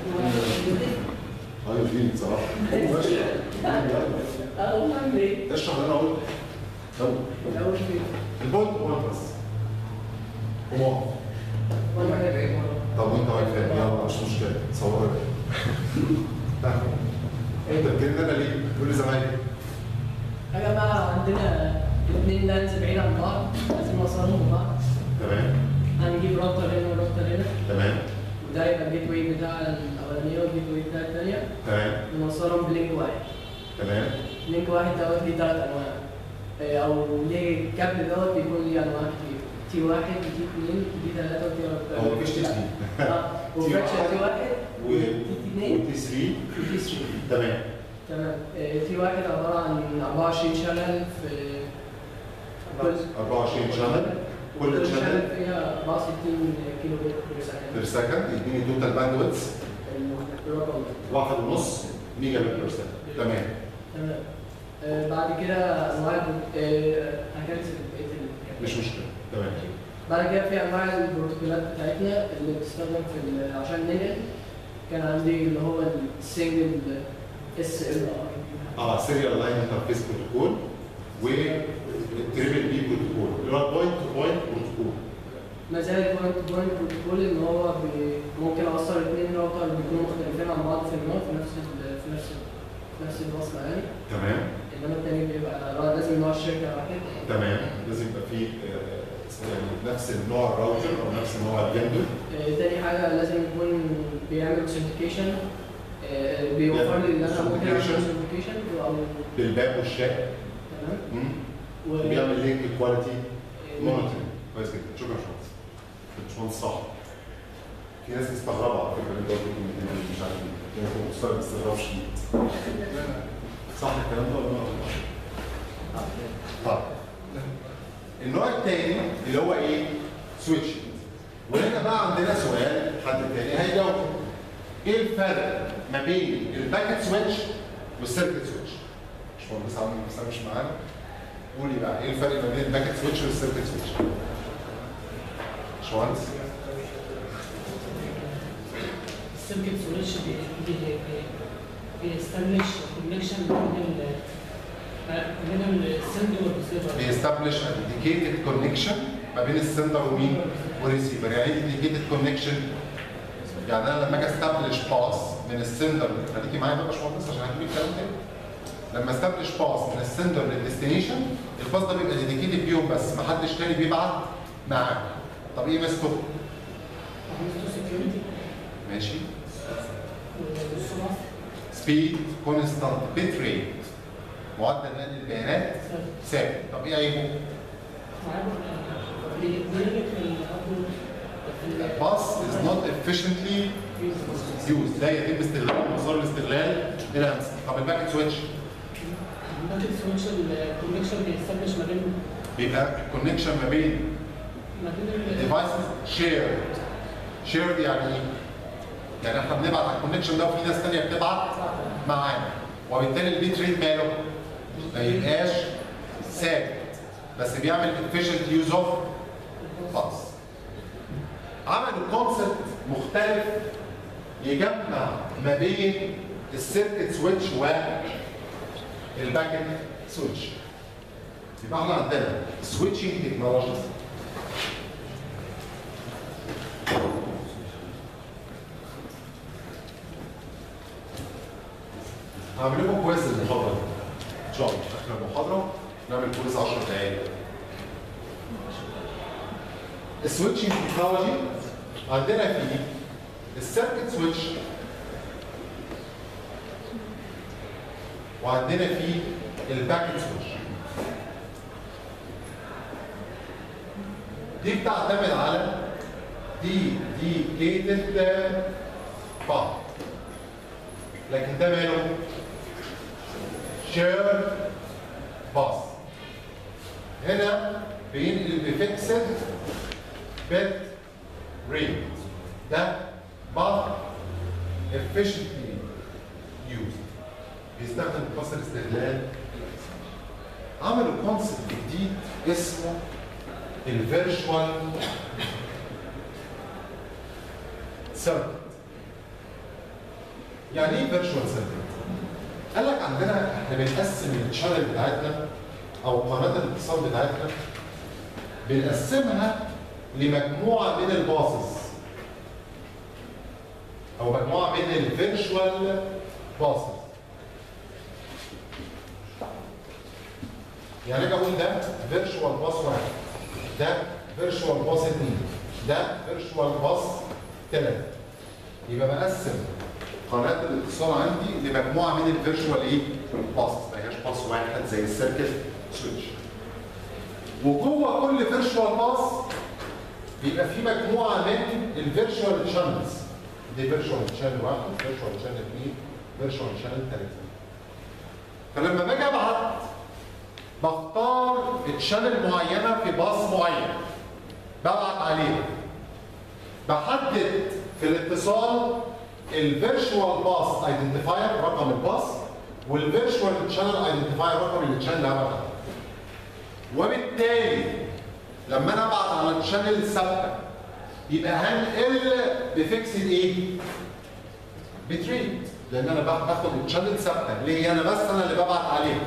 A: ايوه فين بصراحه قوم اشرح
D: اقول اعمل ايه؟
A: اشرح اللي انا قلته يلا.
D: الاول فين؟
A: البوينت بوينت بس قوم اقف
D: وانا واقف ايه؟
A: طب وانت واقف فين؟ يلا مش مشكله صور انت بتكلمني انا ليه؟ تقول لي زمايلي
D: يا جماعه عندنا الاثنين لانز بعيد عن بعض لازم نوصلهم ببعض
A: تمام
D: هنجيب راوتر هنا وراوتر هنا
A: تمام
D: وده يبقى الجيت واي بتاع الاولانيه والجيت واي بتاع الثانيه
A: تمام
D: نوصلهم بلينك واحد
A: تمام
D: لينك واحد دوت ليه ثلاث انواع إيه، او ليه الكابل دوت بيكون ليه انواع كتير تي واحد وتي اثنين وتي ثلاثه وتي اربعه
A: هو مفيش تي
D: اه
A: تي
D: وفراكشن
A: واحد
D: تي واحد
A: و
D: وتي اثنين
A: وتي 3
D: وتي 3
A: تمام
D: تمام إيه، تي واحد عباره عن 24 شانل في كل
A: 24 شانل كل
D: كل
A: شانل
D: شانل فيها 64 كيلو بت بير
A: بير
D: سكند
A: سكند يديني توتال باندويتس
D: الرقم ده
A: واحد ونص ميجا بت بير سكند تمام
D: تمام آه، بعد كده انواع البروت- آه، هكنسل بقيه ال-
A: مش مشكله تمام
D: بعد كده في انواع البروتوكولات بتاعتنا اللي بتستخدم في ال- عشان ننقل كان عندي اللي هو السنجل اس ال ار
A: اه سيريال لاين انترفيس بروتوكول والتريبل بي بروتوكول اللي هو البوينت تو بوينت بروتوكول
D: مزايا البوينت تو بوينت بروتوكول ان هو بي- ممكن اوصل اثنين راوتر بيكونوا مختلفين عن بعض في النوع في نفس ال- في نفس ال- في نفس الوصله يعني
A: تمام
D: انما التاني بيبقى لازم نوع الشركه واحد
A: تمام لازم يبقى في آه، يعني نفس النوع الراوتر او نفس نوع الفندور
D: آه، تاني حاجه لازم يكون بيعمل اوثنتيكيشن بيوفر لي ان انا ممكن اعمل
A: Authentication.
D: اوثنتيكيشن او
A: بالباب والشاء
D: تمام
A: مم.
D: و-
A: وبيعمل لينك كواليتي
D: آه،
A: مونيتورنج كويس جدا شكرا يا باشمهندس باشمهندس صح في ناس مستغربه على فكره ان انت قلت الكلمتين دول مش عارف ليه في ناس مستغرب استغراب شديد صح الكلام ده ولا لا؟ طيب النوع الثاني اللي هو ايه؟ سويتش وهنا بقى عندنا سؤال حد تاني هيجاوب ايه الفرق ما بين الباكت سويتش والسيركت سويتش؟ مش مهندس عم بس مش معانا قولي بقى ايه الفرق ما بين الباكت سويتش والسيركت سويتش؟ مش مهندس؟
G: السيركت سويتش بي- بي- بي- بيستبلش كونكشن بين ال بين السند والريسيفر
A: بيستبلش ديديكيتد كونكشن ما بين السندر ومين؟ والريسيفر يعني ايه ديديكيتد كونكشن؟ يعني انا لما اجي استبلش باس من السندر خليكي معايا بقى يا باشمهندس عشان هجيب الكلام تاني لما استبلش باس من السندر للديستنيشن الباس ده بيبقى ديديكيتد بيهم بس ما حدش تاني بيبعت معاه طب ايه ميزته؟
G: سكيورتي
A: ماشي
G: والسرعه
A: سبيد كونستانت بيت ريت معدل نقل البيانات ثابت طب ايه عيبه؟
G: بيقلل الابلود
A: الباس is not efficiently used لا يتم استغلال مسار الاستغلال الى امس طب الباكت سويتش
G: الباكت سويتش الكونكشن بيستبلش ما بين
A: بيبقى الكونكشن ما بين
G: ما بين ال-
A: devices shared shared يعني ايه؟ يعني احنا بنبعت على الكونكشن ده وفي ناس ثانيه بتبعت معانا وبالتالي البيت ريت ماله؟ ما يبقاش ثابت بس بيعمل efficient use of bus عملوا كونسبت مختلف يجمع ما بين السيركت سويتش والباكت سويتش يبقى احنا عندنا سويتشنج تكنولوجيز هعمل لكم كويز المحاضره دي. ان شاء الله اخر المحاضره نعمل كويز 10 دقائق السويتشنج تكنولوجي عندنا فيه السيركت سويتش وعندنا فيه الباكت سويتش دي بتعتمد على دي ديكيتد بعض لكن ده ماله شير باص هنا بينقل بفيكسد بت ريت ده باث efficiently used بيستخدم باص الاستغلال عملوا كونسبت جديد اسمه الفيرشوال سيركت يعني ايه فيرشوال سيركت؟ قال لك عندنا احنا بنقسم الشانل بتاعتنا او قناه الاتصال بتاعتنا بنقسمها لمجموعه من الباصز او مجموعه من الفيرشوال باصز يعني اجي اقول ده فيرشوال باص واحد ده فيرشوال باص اثنين ده فيرشوال باص ثلاثه يبقى بقسم قناه الاتصال عندي لمجموعه من الفيرشوال ايه؟ باص ما هياش باص واحد زي السيركت سويتش وجوه كل فيرشوال باص بيبقى في مجموعه من الفيرشوال شانلز دي فيرشوال شانل واحد فيرشوال شانل اثنين فيرشوال شانل ثلاثه فلما باجي ابعت بختار تشانل معينه في باص معين ببعت عليها بحدد في الاتصال الفيرشوال باص ايدنتيفاير رقم الباص والفيرشوال شانل ايدنتيفاير رقم الشانل اللي هبعت عليه. وبالتالي لما انا ابعت على الشانل ثابته يبقى هنقل بفيكسد ايه؟ بتريد لان انا باخد الشانل ثابته ليه انا بس انا اللي ببعت عليها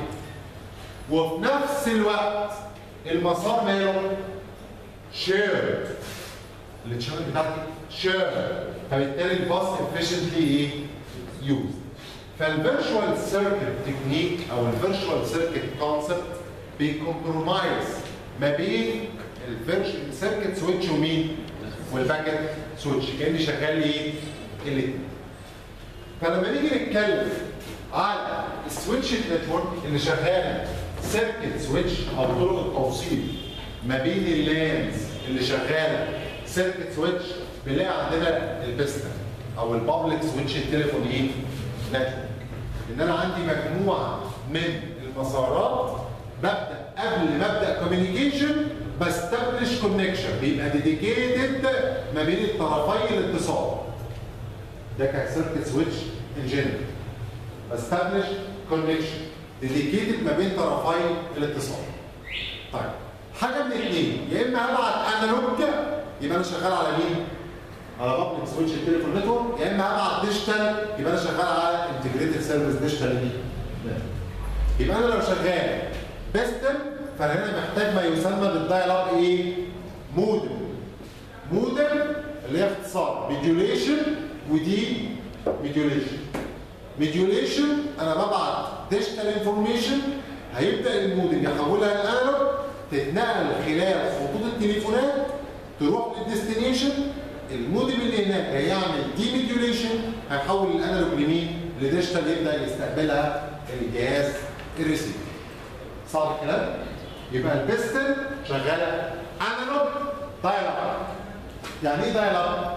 A: وفي نفس الوقت المسار ماله شيرد التشانل بتاعتي شير فبالتالي الباص efficiently ايه يوز فالفيرتشوال سيركت تكنيك او الفيرتشوال سيركت كونسبت بيكمبرومايز ما بين الفيرتشوال سيركت سويتش ومين؟ والباكت سويتش كاني شغال ايه؟ الاثنين فلما نيجي نتكلم على السويتش نتورك اللي شغاله سيركت سويتش او طرق التوصيل ما بين اللانز اللي شغاله سيركت سويتش بنلاقي عندنا البيستن او البابليك سويتش التليفون ايه؟ نتورك ان انا عندي مجموعه من المسارات ببدا قبل ما ابدا كوميونيكيشن بستبلش كونكشن بيبقى ديديكيتد ما بين الطرفي الاتصال ده كسيركت سويتش ان جنرال بستبلش كونكشن ديديكيتد ما بين طرفي الاتصال طيب حاجه من الاثنين يا اما ابعت انالوج يبقى انا شغال على مين؟ على بابليك سويتش التليفون نتورك يا اما ابعت ديجيتال يبقى انا شغال على انتجريتد سيرفيس ديجيتال دي يبقى انا لو شغال بيستم فانا هنا محتاج ما يسمى بالدايل اب ايه؟ مودم مودم اللي هي اختصار ميديوليشن ودي ميديوليشن ميديوليشن انا ببعت ديجيتال انفورميشن هيبدا المودم يحولها لانالوج تتنقل خلال خطوط التليفونات تروح للديستنيشن المودم اللي هناك هيعمل دي ميديوليشن هيحول الانالوج لمين؟ لديجيتال يبدا يستقبلها الجهاز الريسيفر صعب الكلام؟ يبقى البيستن شغاله انالوج دايل اب يعني ايه دايل اب؟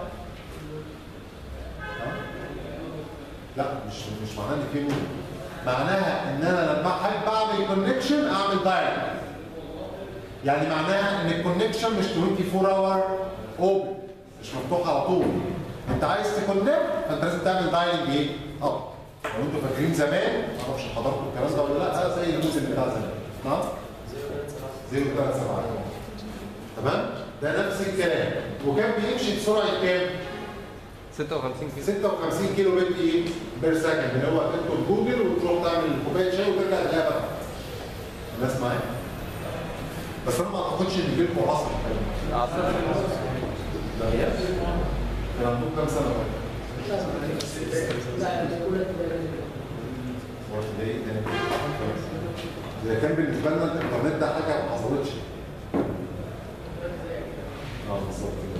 A: لا مش مش معناه ان في مودم معناها ان انا لما احب اعمل كونكشن اعمل دايل يعني معناها ان الكونكشن مش 24 اور اوبن مش مفتوح على طول انت عايز تكونكت فانت لازم تعمل دايلنج ايه؟ اب لو انتوا فاكرين زمان معرفش حضرتوا الكلام ده ولا لا زي الموسم بتاع زمان نعم؟ زي بتاع سبعة تمام؟ ده نفس الكلام وكان بيمشي بسرعه كام؟
B: 56 كيلو
A: 56 كيلو بت ايه؟ بير سكند اللي هو تدخل جوجل وتروح تعمل كوبايه شاي وترجع تلاقيها بقى الناس معايا؟ بس انا ما اعتقدش ان جيلكم عصر الكلام ده. لا كان عندكم كام سنه طيب؟
D: لا الاولى ابتدائي.
A: ده ايه تاني؟ ده كان بالنسبه لنا الانترنت ده حاجه ما حصلتش. اه بالظبط كده.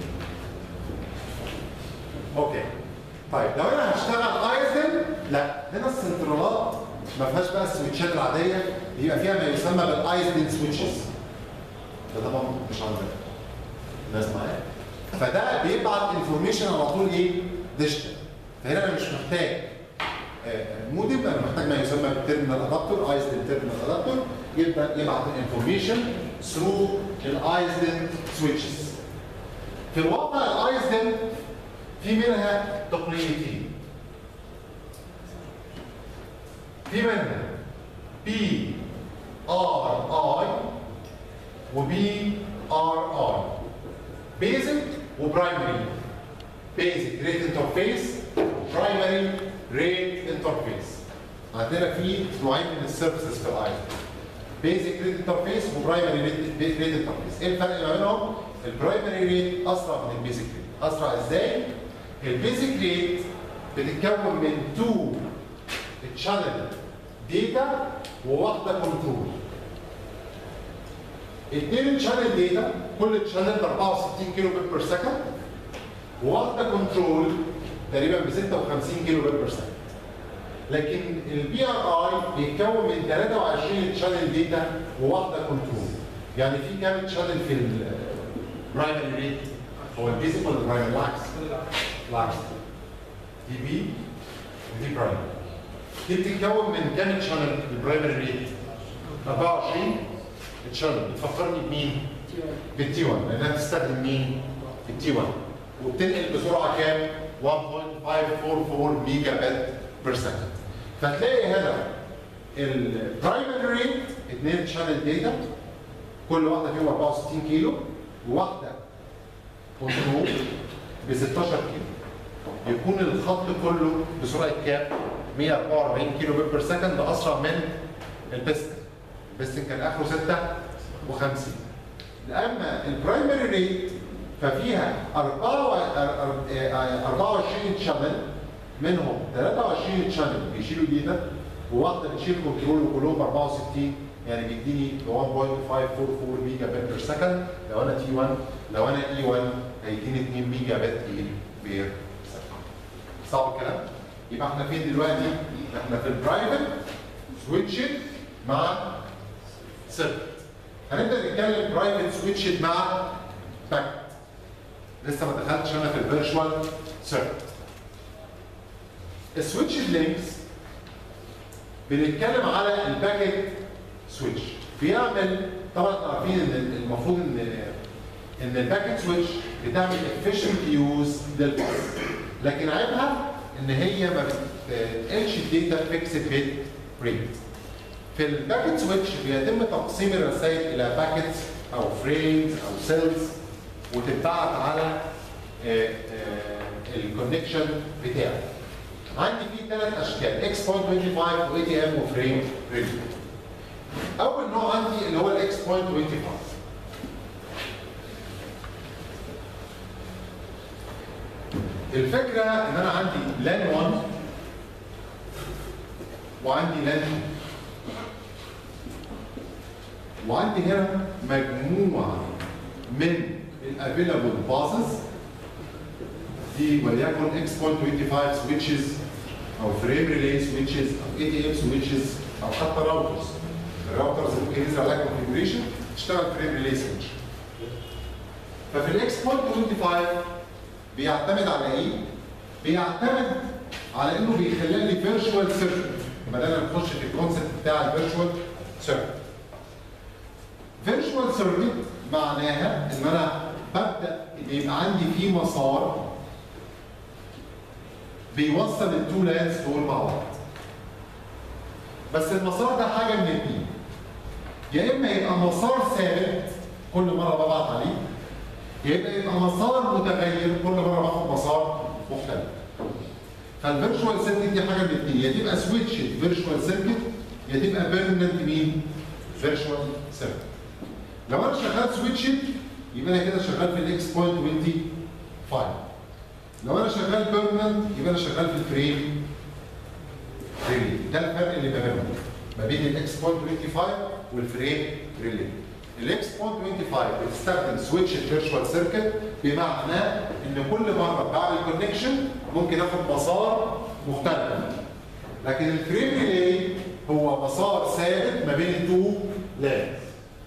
A: اوكي. طيب لو انا هشتغل ايزن لا هنا السنترالات ما فيهاش بقى السويتشات العاديه بيبقى فيها ما يسمى بالايزن سويتشز. ده طبعا مش عندنا. الناس معايا؟ فده بيبعت انفورميشن على طول ايه؟ ديجيتال. فهنا انا مش محتاج مودم انا محتاج ما يسمى بالتيرمينال ادابتور ايزدن تيرمينال ادابتور يبدا يبعت الانفورميشن ثرو الايزدن سويتشز في الواقع الايزدن في منها تقنيتين في منها بي ار اي وبي ار اي بيزك وبرايمري بيزك ريت انترفيس برايمري ريت انترفيس عندنا في نوعين من السيرفيسز في الاي بيزك ريت انترفيس وبرايمري ريت انترفيس ايه الفرق ما بينهم البرايمري ريت اسرع من البيزك ريت اسرع ازاي البيزك ريت بتتكون من تو تشانل داتا وواحده كنترول اثنين تشانل داتا كل تشانل ب 64 كيلو بت بير سكند وواحده كنترول تقريبا ب 56 كيلو بت بير سكند لكن البي ار اي بيتكون من 23 تشانل داتا وواحده كنترول يعني في كام تشانل في البرايمري ريت هو البيزك ولا البرايمري العكس العكس دي بي ودي برايمري دي بتتكون من كام تشانل البرايمري ريت 24 تشانل بتفكرني بمين؟ بالتي 1 لانها بتستخدم مين؟ التي 1 وبتنقل بسرعه كام؟ 1.544 ميجا بت بير سكند فتلاقي هنا البرايمري ريت 2 شانل داتا كل واحده فيهم 64 كيلو وواحده كنترول ب 16 كيلو يكون الخط كله بسرعه كام؟ 144 كيلو بت بير سكند اسرع من البستن البستن كان اخره 56 اما البرايمري ريت ف ففيها 24 شانل منهم 23 شانل بيشيلوا داتا وواحده بتشيل كنترول وكلهم 64 يعني بيديني 1.544 ميجا بت بير سكند لو انا تي 1 لو انا اي 1 هيديني 2 ميجا بت بير سكند صعب الكلام؟ يبقى احنا فين دلوقتي؟ احنا في البرايفت سويتشد مع سيركت هنبدا نتكلم برايفت سويتشد مع باكت لسه ما دخلتش انا في الفيرتشوال سيركت السويتش لينكس بنتكلم على الباكيت سويتش بيعمل طبعا انتوا عارفين ان المفروض ان ان الباكيت سويتش بتعمل efficient يوز للباص لكن عيبها ان هي ما بتنقلش الداتا فيكسد بيت ريت في الباكيت سويتش بيتم تقسيم الرسائل الى باكيتس او فريمز او سيلز وتتبعت على الكونكشن بتاعي عندي فيه ثلاث اشكال اكس بوينت 25 واي تي ام وفريم ريلي اول نوع عندي اللي هو الاكس بوينت 25 الفكره ان انا عندي لان 1 وعندي لان 2 وعندي هنا مجموعه من الافيلابل باسز دي وليكن اكس بوينت 25 سويتشز او فريم ريلي سويتشز او اي تي ام سويتشز او حتى راوترز الراوترز ممكن ينزل عليها كونفيجريشن تشتغل فريم ريلي سويتش ففي الاكس بوينت 25 بيعتمد على ايه؟ بيعتمد على انه بيخلق لي فيرتشوال سيركت بدأنا نخش في الكونسيبت بتاع الفيرتشوال سيركت فيرتشوال سيركت معناها ان انا ببدا يبقى عندي فيه مسار بيوصل التو لانس دول مع بعض بس المسار ده حاجه من اتنين يا اما يبقى مسار ثابت كل مره ببعت عليه يا اما يبقى مسار متغير كل مره باخد مسار مختلف فالفيرتشوال سيركت دي حاجه من اتنين يا تبقى سويتش فيرتشوال سيركت يا تبقى بيرمننت مين؟ فيرتشوال سيركت لو انا شغال سويتش يبقى انا كده شغال في الاكس بوينت 25 لو انا شغال بيرمننت يبقى انا شغال في الفريم ريلي ده الفرق اللي ما بينهم ما بين الاكس بوينت 25 والفريم ريلي الاكس بوينت 25 بتستخدم سويتش فيرتشوال سيركت بمعنى ان كل مره بعمل كونكشن ممكن اخد مسار مختلف لكن الفريم ريلي هو مسار ثابت ما بين التو لانز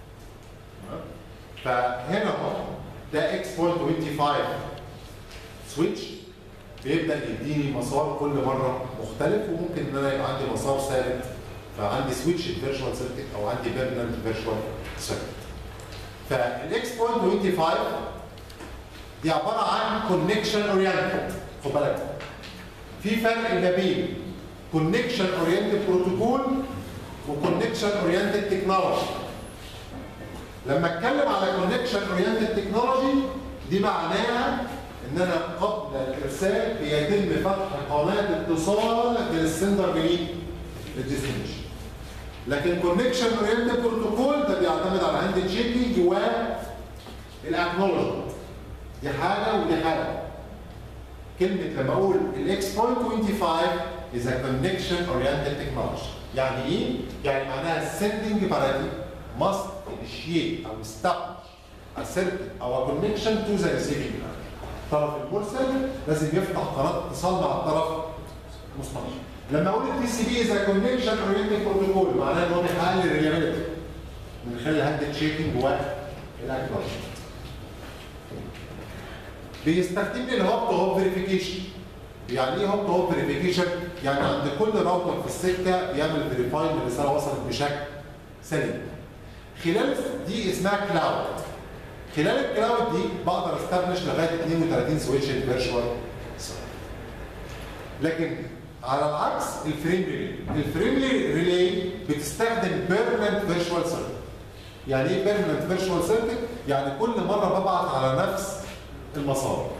A: فهنا اهو ده اكس بوينت 25 سويتش بيبدا يديني مسار كل مره مختلف وممكن ان انا يبقى عندي مسار ثابت فعندي سويتش فيرتشوال سيركت او عندي بيرمننت فيرتشوال سيركت فالاكس بوينت 25 دي عباره عن كونكشن اورينتد خد بالك في فرق ما بين كونكشن اورينتد بروتوكول وكونكشن اورينتد تكنولوجي لما اتكلم على كونكشن اورينتد تكنولوجي دي معناها ان انا قبل الارسال بيتم فتح قناه اتصال للسندر منين؟ للديستنيشن لكن كونكشن اورينتد بروتوكول ده بيعتمد على هاند تشيكينج والاكنولجمنت دي حاجه ودي حاجه كلمه لما اقول الاكس بوينت 25 is a connection oriented technology يعني ايه؟ يعني معناها sending parity must initiate او establish a circuit او a connection to the receiving end. الطرف المرسل لازم يفتح قناه اتصال مع الطرف المستقبل. لما اقول التي سي بي از كونكشن اورينتد بروتوكول معناه ان هو بيحقق لي الريلابيلتي من خلال الهاند تشيكنج والاكنولجمنت. بيستخدم لي الهوب تو هوب فيريفيكيشن. يعني ايه هوب تو هوب فيريفيكيشن؟ يعني عند كل راوتر في السكه بيعمل فيريفاين الرساله وصلت بشكل سليم. خلال دي اسمها كلاود. خلال الكلاود دي بقدر استبلش لغايه 32 سويتش فيرتشوال لكن على العكس الفريم ريلي الفريم ريلي بتستخدم بيرمننت فيرتشوال سيركت يعني ايه بيرمننت فيرتشوال سيركت يعني كل مره ببعت على نفس المسار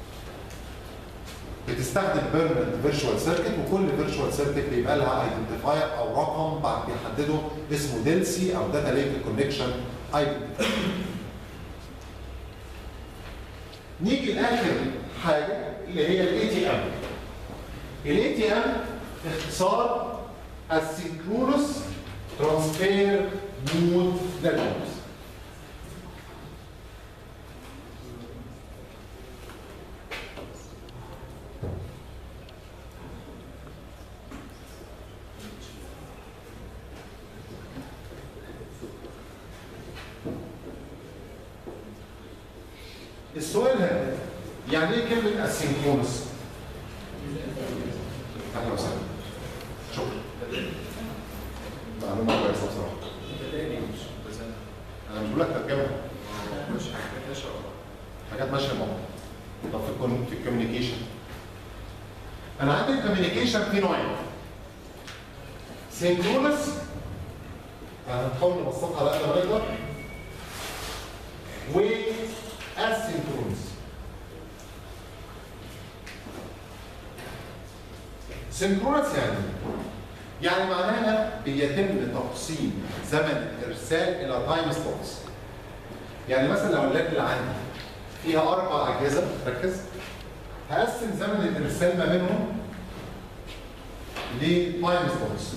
A: بتستخدم بيرمننت فيرتشوال سيركت وكل فيرتشوال سيركت بيبقى لها ايدنتيفاير او رقم بعد بيحدده اسمه ديلسي او داتا لينك كونكشن ايدنتيفاير نيجي لاخر حاجه اللي هي الاي تي ام الاي تي ام اختصار السينكرونس ترانسفير مود نتوركس السؤال هنا يعني ايه كلمه اسينكرونس؟ اهلا وسهلا شكرا معلومه كويسه بصراحه انا مش بقول لك ترجمه حاجات ماشيه مع بعض طب في الكون في الكوميونيكيشن انا عندي الكوميونيكيشن في نوعين سينكرونس هنحاول نبسطها على قد ما نقدر و asynchronous سينكرونس يعني إيه؟ يعني معناها بيتم تقسيم زمن الارسال الى تايم سلوتس يعني مثلا لو اللاب اللي عندي فيها اربع اجهزه ركز هقسم زمن الارسال ما بينهم لتايم سلوتس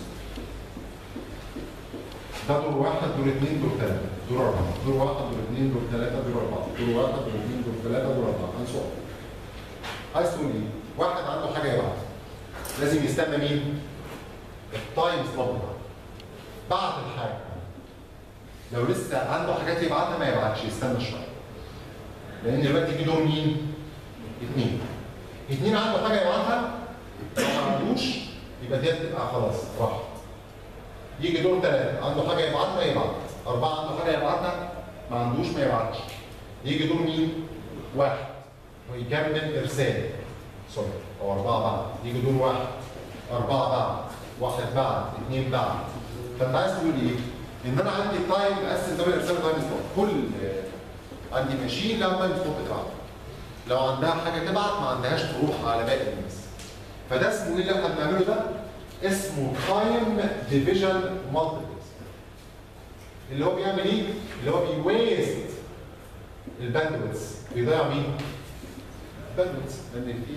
A: ده دور واحد دور اثنين دور ثلاثة دور أربعة دور واحد دور اثنين دور ثلاثة دور أربعة دور واحد دور اثنين دور ثلاثة دور أربعة and so on. عايز تقول إيه؟ واحد عنده حاجة يبعت لازم يستنى مين؟ التايم سلوت بتاعه بعت الحاجة لو لسه عنده حاجات يبعتها ما يبعتش يستنى شوية لأن دلوقتي في دور مين؟ اثنين اثنين عنده حاجة يبعتها لو ما عندوش يبقى دي تبقى خلاص راحت يجي دور ثلاثة عنده حاجة يبعتها يبعت أربعة عنده حاجة يبعتها ما عندوش ما يبعتش يجي دور مين؟ واحد ويكمل إرسال سوري أو أربعة بعد يجي دور واحد أربعة بعد واحد بعد اثنين بعد فأنت عايز تقول إيه؟ إن أنا عندي تايم أقسم زمن الإرسال تايم سلوت كل عندي ماشين لها تايم سلوت بتاعها لو عندها حاجة تبعت ما عندهاش تروح على باقي الناس فده اسمه إيه اللي إحنا بنعمله ده؟ اسمه تايم ديفيجن مالتيبلز اللي هو بيعمل ايه؟ اللي هو بيويست الباندويتس بيضيع مين؟ الباندويتس لان في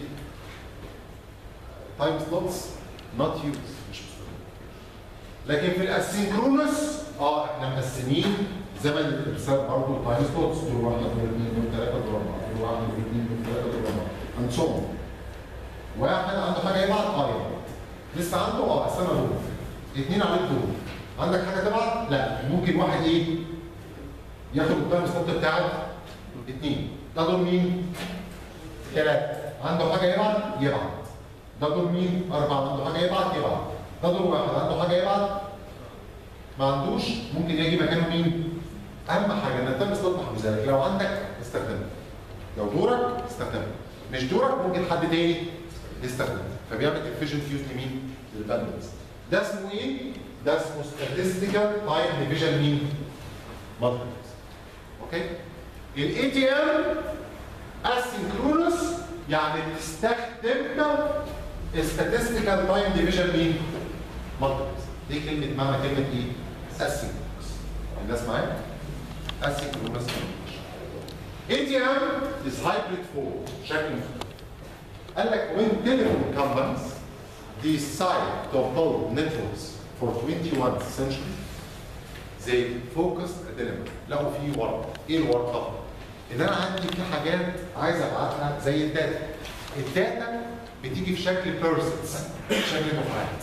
A: تايم سلوتس نوت يوز مش مستخدمة. لكن في الاسينكرونس اه احنا مقسمين زمن الارسال برضه تايم سلوتس دور واحد دور اثنين دور ثلاثه دور اربعه دور واحد دور اثنين دور ثلاثه دور اربعه and so on. واحد عنده حاجه يبعت اه يبعت لسه عنده اه استنى دور اثنين عليك دور عندك حاجه تبعت لا ممكن واحد ايه ياخد التايم سلوت بتاعك اثنين ده دور مين؟ ثلاثه عنده حاجه يبعت يبعت ده دور مين؟ اربعه عنده حاجه يبعت يبعت ده دور واحد عنده حاجه يبعت ما عندوش ممكن يجي مكانه مين؟ اهم حاجه ان التايم سلوت محجوزه لك لو عندك استخدمه لو دورك استخدمه مش دورك ممكن حد تاني يستخدمه فبيعمل efficient use لمين؟ للباندويث ده اسمه ايه؟ ده اسمه statistical time division مين؟ multiplexer اوكي؟ الاي تي ام asynchronous يعني بتستخدم statistical time division مين؟ multiplexer دي كلمة معنى كلمة ايه؟ asynchronous الناس معايا؟ asynchronous ATM is hybrid form شكل مختلف قال لك when telephone companies decide to build networks for 21st century they focused a dilemma لقوا فيه ورطه ايه الورطه؟ ان انا عندي في حاجات عايز ابعتها زي الداتا الداتا بتيجي في شكل بيرسونز شكل دفعات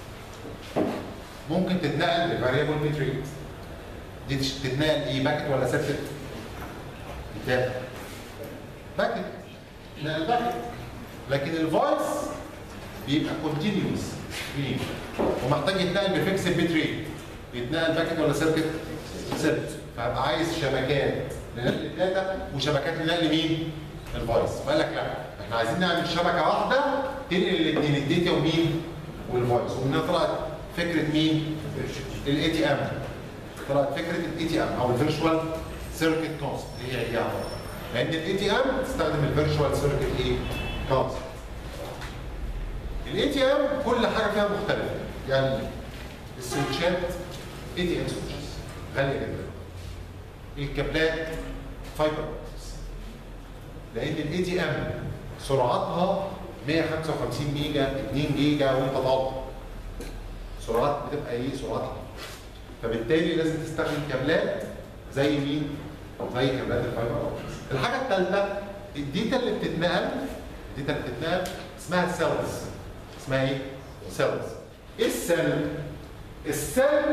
A: ممكن تتنقل لفاريبل بيت ريت دي تش- تتنقل ايه باكت ولا سيرفت؟ الداتا باكت نقل باكت لكن الفويس بيبقى كونتينيوس ستريم ومحتاج يتنقل بفيكس بيت ريت بيتنقل باكت ولا سيركت؟ سيركت فهبقى عايز شبكات لنقل الداتا وشبكات لنقل مين؟ الفويس فقال لك لا احنا عايزين نعمل شبكه واحده تنقل الاثنين الداتا ومين؟ والفويس ومنها طلعت فكره مين؟ الاي تي ام طلعت فكره الاي تي ام او الفيرتشوال سيركت كونسبت هي هي عباره لان الاي تي ام بتستخدم الفيرتشوال سيركت ايه؟ كونسبت الاي تي ام كل حاجه فيها مختلفه يعني السويتشات اي تي ام سويتشز غاليه جدا الكابلات فايبر لان الاي دي ام سرعتها 155 ميجا 2 جيجا وانت طالع سرعات بتبقى ايه سرعتها فبالتالي لازم تستخدم كابلات زي مين؟ زي كابلات الفايبر اوبتكس. الحاجه الثالثه الديتا اللي بتتنقل الديتا اللي بتتنقل اسمها سيلز اسمها ايه؟ سيلز ايه السيل؟ السيل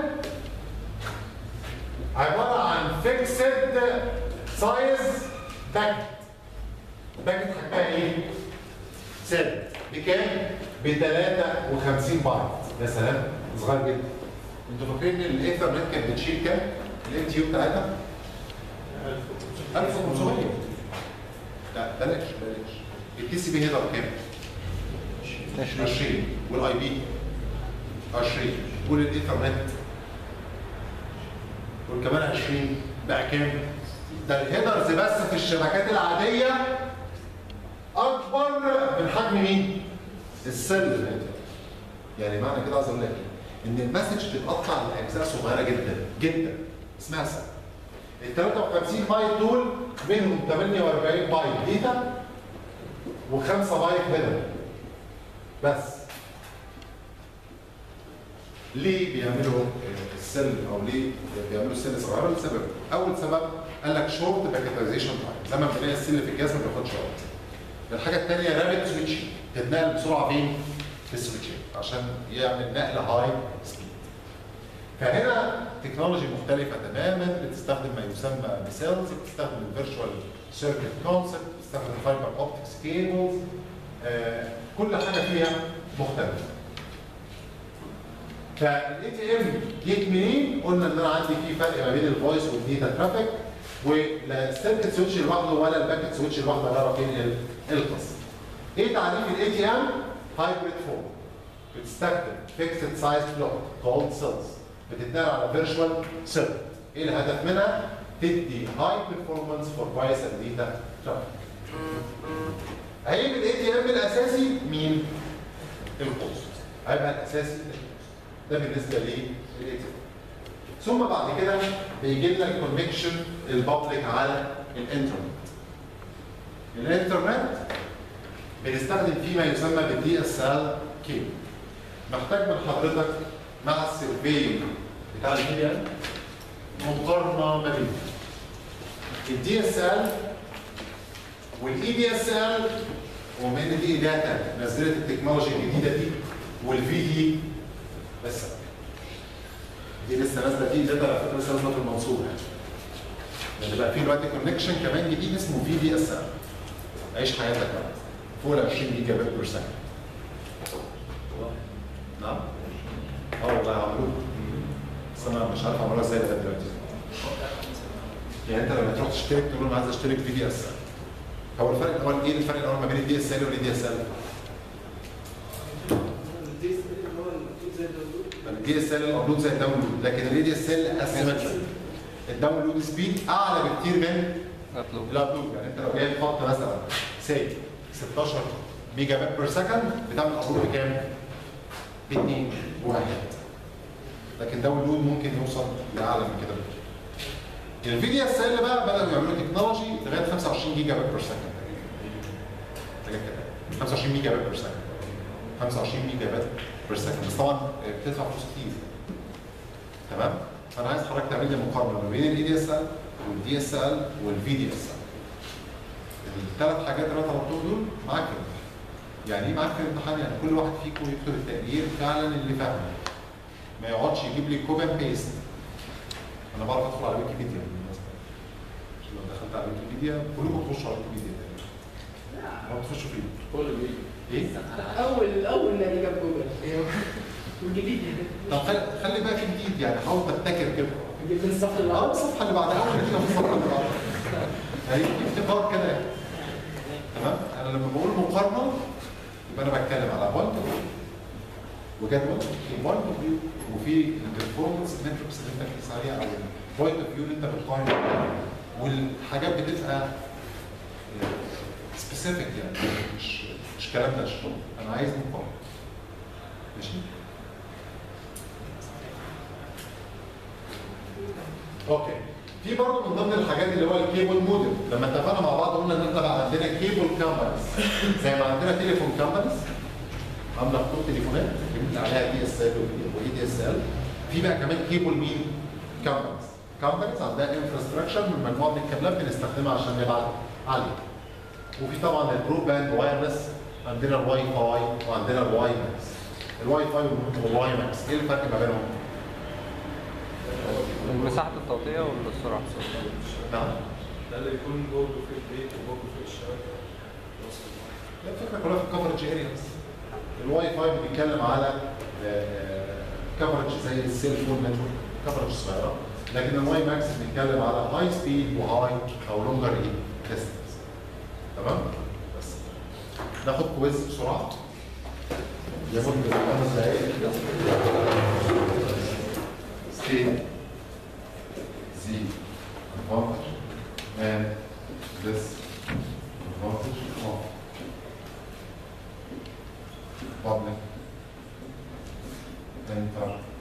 A: عباره عن فيكسد سايز باكت باكت حجمها ايه؟ سيل بكام؟ ب 53 بايت يا سلام صغير جدا انتوا فاكرين ان الايثرنت كانت بتشيل كام؟ الام تي يو بتاعتها؟ 1500 لا بلاش بلاش التي سي بي هيدر كام؟ 20 والاي بي 20 قول الايثرنت قول كمان 20 بقى كام؟ ده الهيدرز بس في الشبكات العاديه اكبر من حجم مين؟ السيل الهيدر يعني معنى كده عايز اقول لك إيه؟ ان المسج بتتقطع لاجزاء صغيره جدا جدا اسمها سيل ال 53 بايت دول منهم 48 بايت ديتا و5 بايت هيدر بس ليه بيعملوا آه، السيل او ليه بيعملوا السيل صغيره لسبب اول سبب قال لك شورت باكيتايزيشن تايم زي ما بنلاقي السيل في الجهاز ما بياخدش وقت الحاجه الثانيه رابط سويتش تتنقل بسرعه فين؟ في السويتش عشان يعمل نقل هاي سبيد فهنا تكنولوجي مختلفة تماما بتستخدم ما يسمى بسيلز بتستخدم الفيرتشوال سيركت كونسبت بتستخدم فايبر اوبتكس كيبلز آه كل حاجة فيها مختلفة فالاي تي ام جيت منين؟ قلنا ان انا عندي في فرق ما بين الفويس والديتا ترافيك ولا السيركت سويتش لوحده ولا الباكت سويتش لوحده هنعرف فين ال- القصه. ايه تعريف الاي تي ام؟ هايبريد فورم بتستخدم فيكسد سايز بلوك كولد سيلز بتتنقل على فيرتشوال سيركت ايه الهدف منها؟ تدي هاي بيرفورمانس فور فويس اند ديتا ترافيك. عيب الاي تي ام الاساسي مين؟ القوس هيبقى الاساسي القوس. ده بالنسبه للاي تي ام ثم بعد كده بيجي لنا الكونكشن البابليك على الانترنت الانترنت بنستخدم فيه ما يسمى بالدي اس ال كيبل محتاج من حضرتك مع السيرفي بتاع الميديا مقارنه ما بين الدي اس ال والاي دي اس ال ومن دي داتا نزلت التكنولوجي الجديده دي والفي دي بس دي لسه نازله دي داتا على فكره لسه نازله في المنصوره يعني لان بقى في دلوقتي كونكشن كمان جديد اسمه في دي اس ال عيش حياتك بقى فوق ال 20 جيجا بت بير سكند نعم اه والله عملوه بس انا مش عارف عملوها ازاي لغايه دلوقتي يعني انت لما تروح تشترك تقول له انا عايز اشترك في دي اس ال هو الفرق الاول ايه الفرق الاول ما بين الدي اس ال والاي دي اس ال؟ الدي اس ال الابلود زي الداونلود لكن الاي دي اس ال اسيمتريك الداونلود سبيد اعلى بكتير من
B: ابلود
A: الابلود يعني انت لو جايب خط مثلا سي 16 ميجا بت بير سكند بتعمل ابلود بكام؟ ب 2 واحد لكن داونلود ممكن يوصل لاعلى من كده بكتير الفي دي اس ال بقى بداوا يعملوا تكنولوجي لغايه 25 جيجا بت بير سكند حاجه كده 25 ميجا بت بير سكند 25 ميجا بت بير سكند بس طبعا بتدفع فلوس كتير تمام فانا عايز حضرتك تعمل لي مقارنه ما بين الاي دي اس ال والدي اس ال والفي دي اس ال الثلاث حاجات اللي انا طلبتهم دول معاك في الامتحان يعني ايه معاك في الامتحان يعني كل واحد فيكم يكتب التقرير فعلا اللي فاهمه ما يقعدش يجيب لي كوبي اند بيست انا بعرف ادخل على ويكيبيديا بالمناسبه عشان لو دخلت على ويكيبيديا كلكم تخشوا على ويكيبيديا ما بتخشوا فيه
F: كل بيجي
A: ايه؟
D: اول اول نادي جاب جوجل والجديد
A: طب خلي خلي بقى في جديد يعني حاول تبتكر كده
D: جبت الصف اللي
A: اه
D: بعده
A: الصفحه اللي بعدها اول كده في الصفحه اللي بعدها يعني ابتكار كده يعني. تمام انا لما بقول مقارنه يبقى انا بتكلم على بوينت اوف وجدول في بوينت اوف فيو وفي البرفورمانس ماتريكس اللي انت بتقيس عليها او البوينت اوف فيو اللي انت بتقارن بيها. والحاجات بتبقى سبيسيفيك يعني مش مش كلام ده انا عايز مقارنه ماشي اوكي في برضه من ضمن الحاجات اللي هو الكيبل موديل لما اتفقنا مع بعض قلنا ان احنا بقى عندنا عندنا كيبل كامبانيز زي ما عندنا تليفون كامبانيز عامله خطوط تليفونات اللي عليها دي اس ال واي دي اس ال في بقى كمان كيبل مين؟ كامبانيز كامبانيز عندها انفراستراكشر من مجموعه من الكابلات بنستخدمها عشان نبعت عليه وفي طبعا البرو باند وايرلس عندنا الواي فاي وعندنا الواي ماكس الواي فاي والواي ماكس ايه الفرق ما بينهم؟
B: مساحة التغطية ولا السرعة؟
A: نعم
F: ده اللي يكون برضه في البيت وبرضه في الشبكه
A: لا، الفكره كلها في الكفرج اريا بس الواي فاي بنتكلم على كفرج زي السيل فون نتورك كفرج صغيره لكن الواي ماكس بنتكلم على هاي سبيد وهاي او لونجر ايه ديستنس تمام بس ناخد كويز بسرعه ياخد خمس دقايق ستيت زي advantage and disadvantage of public enter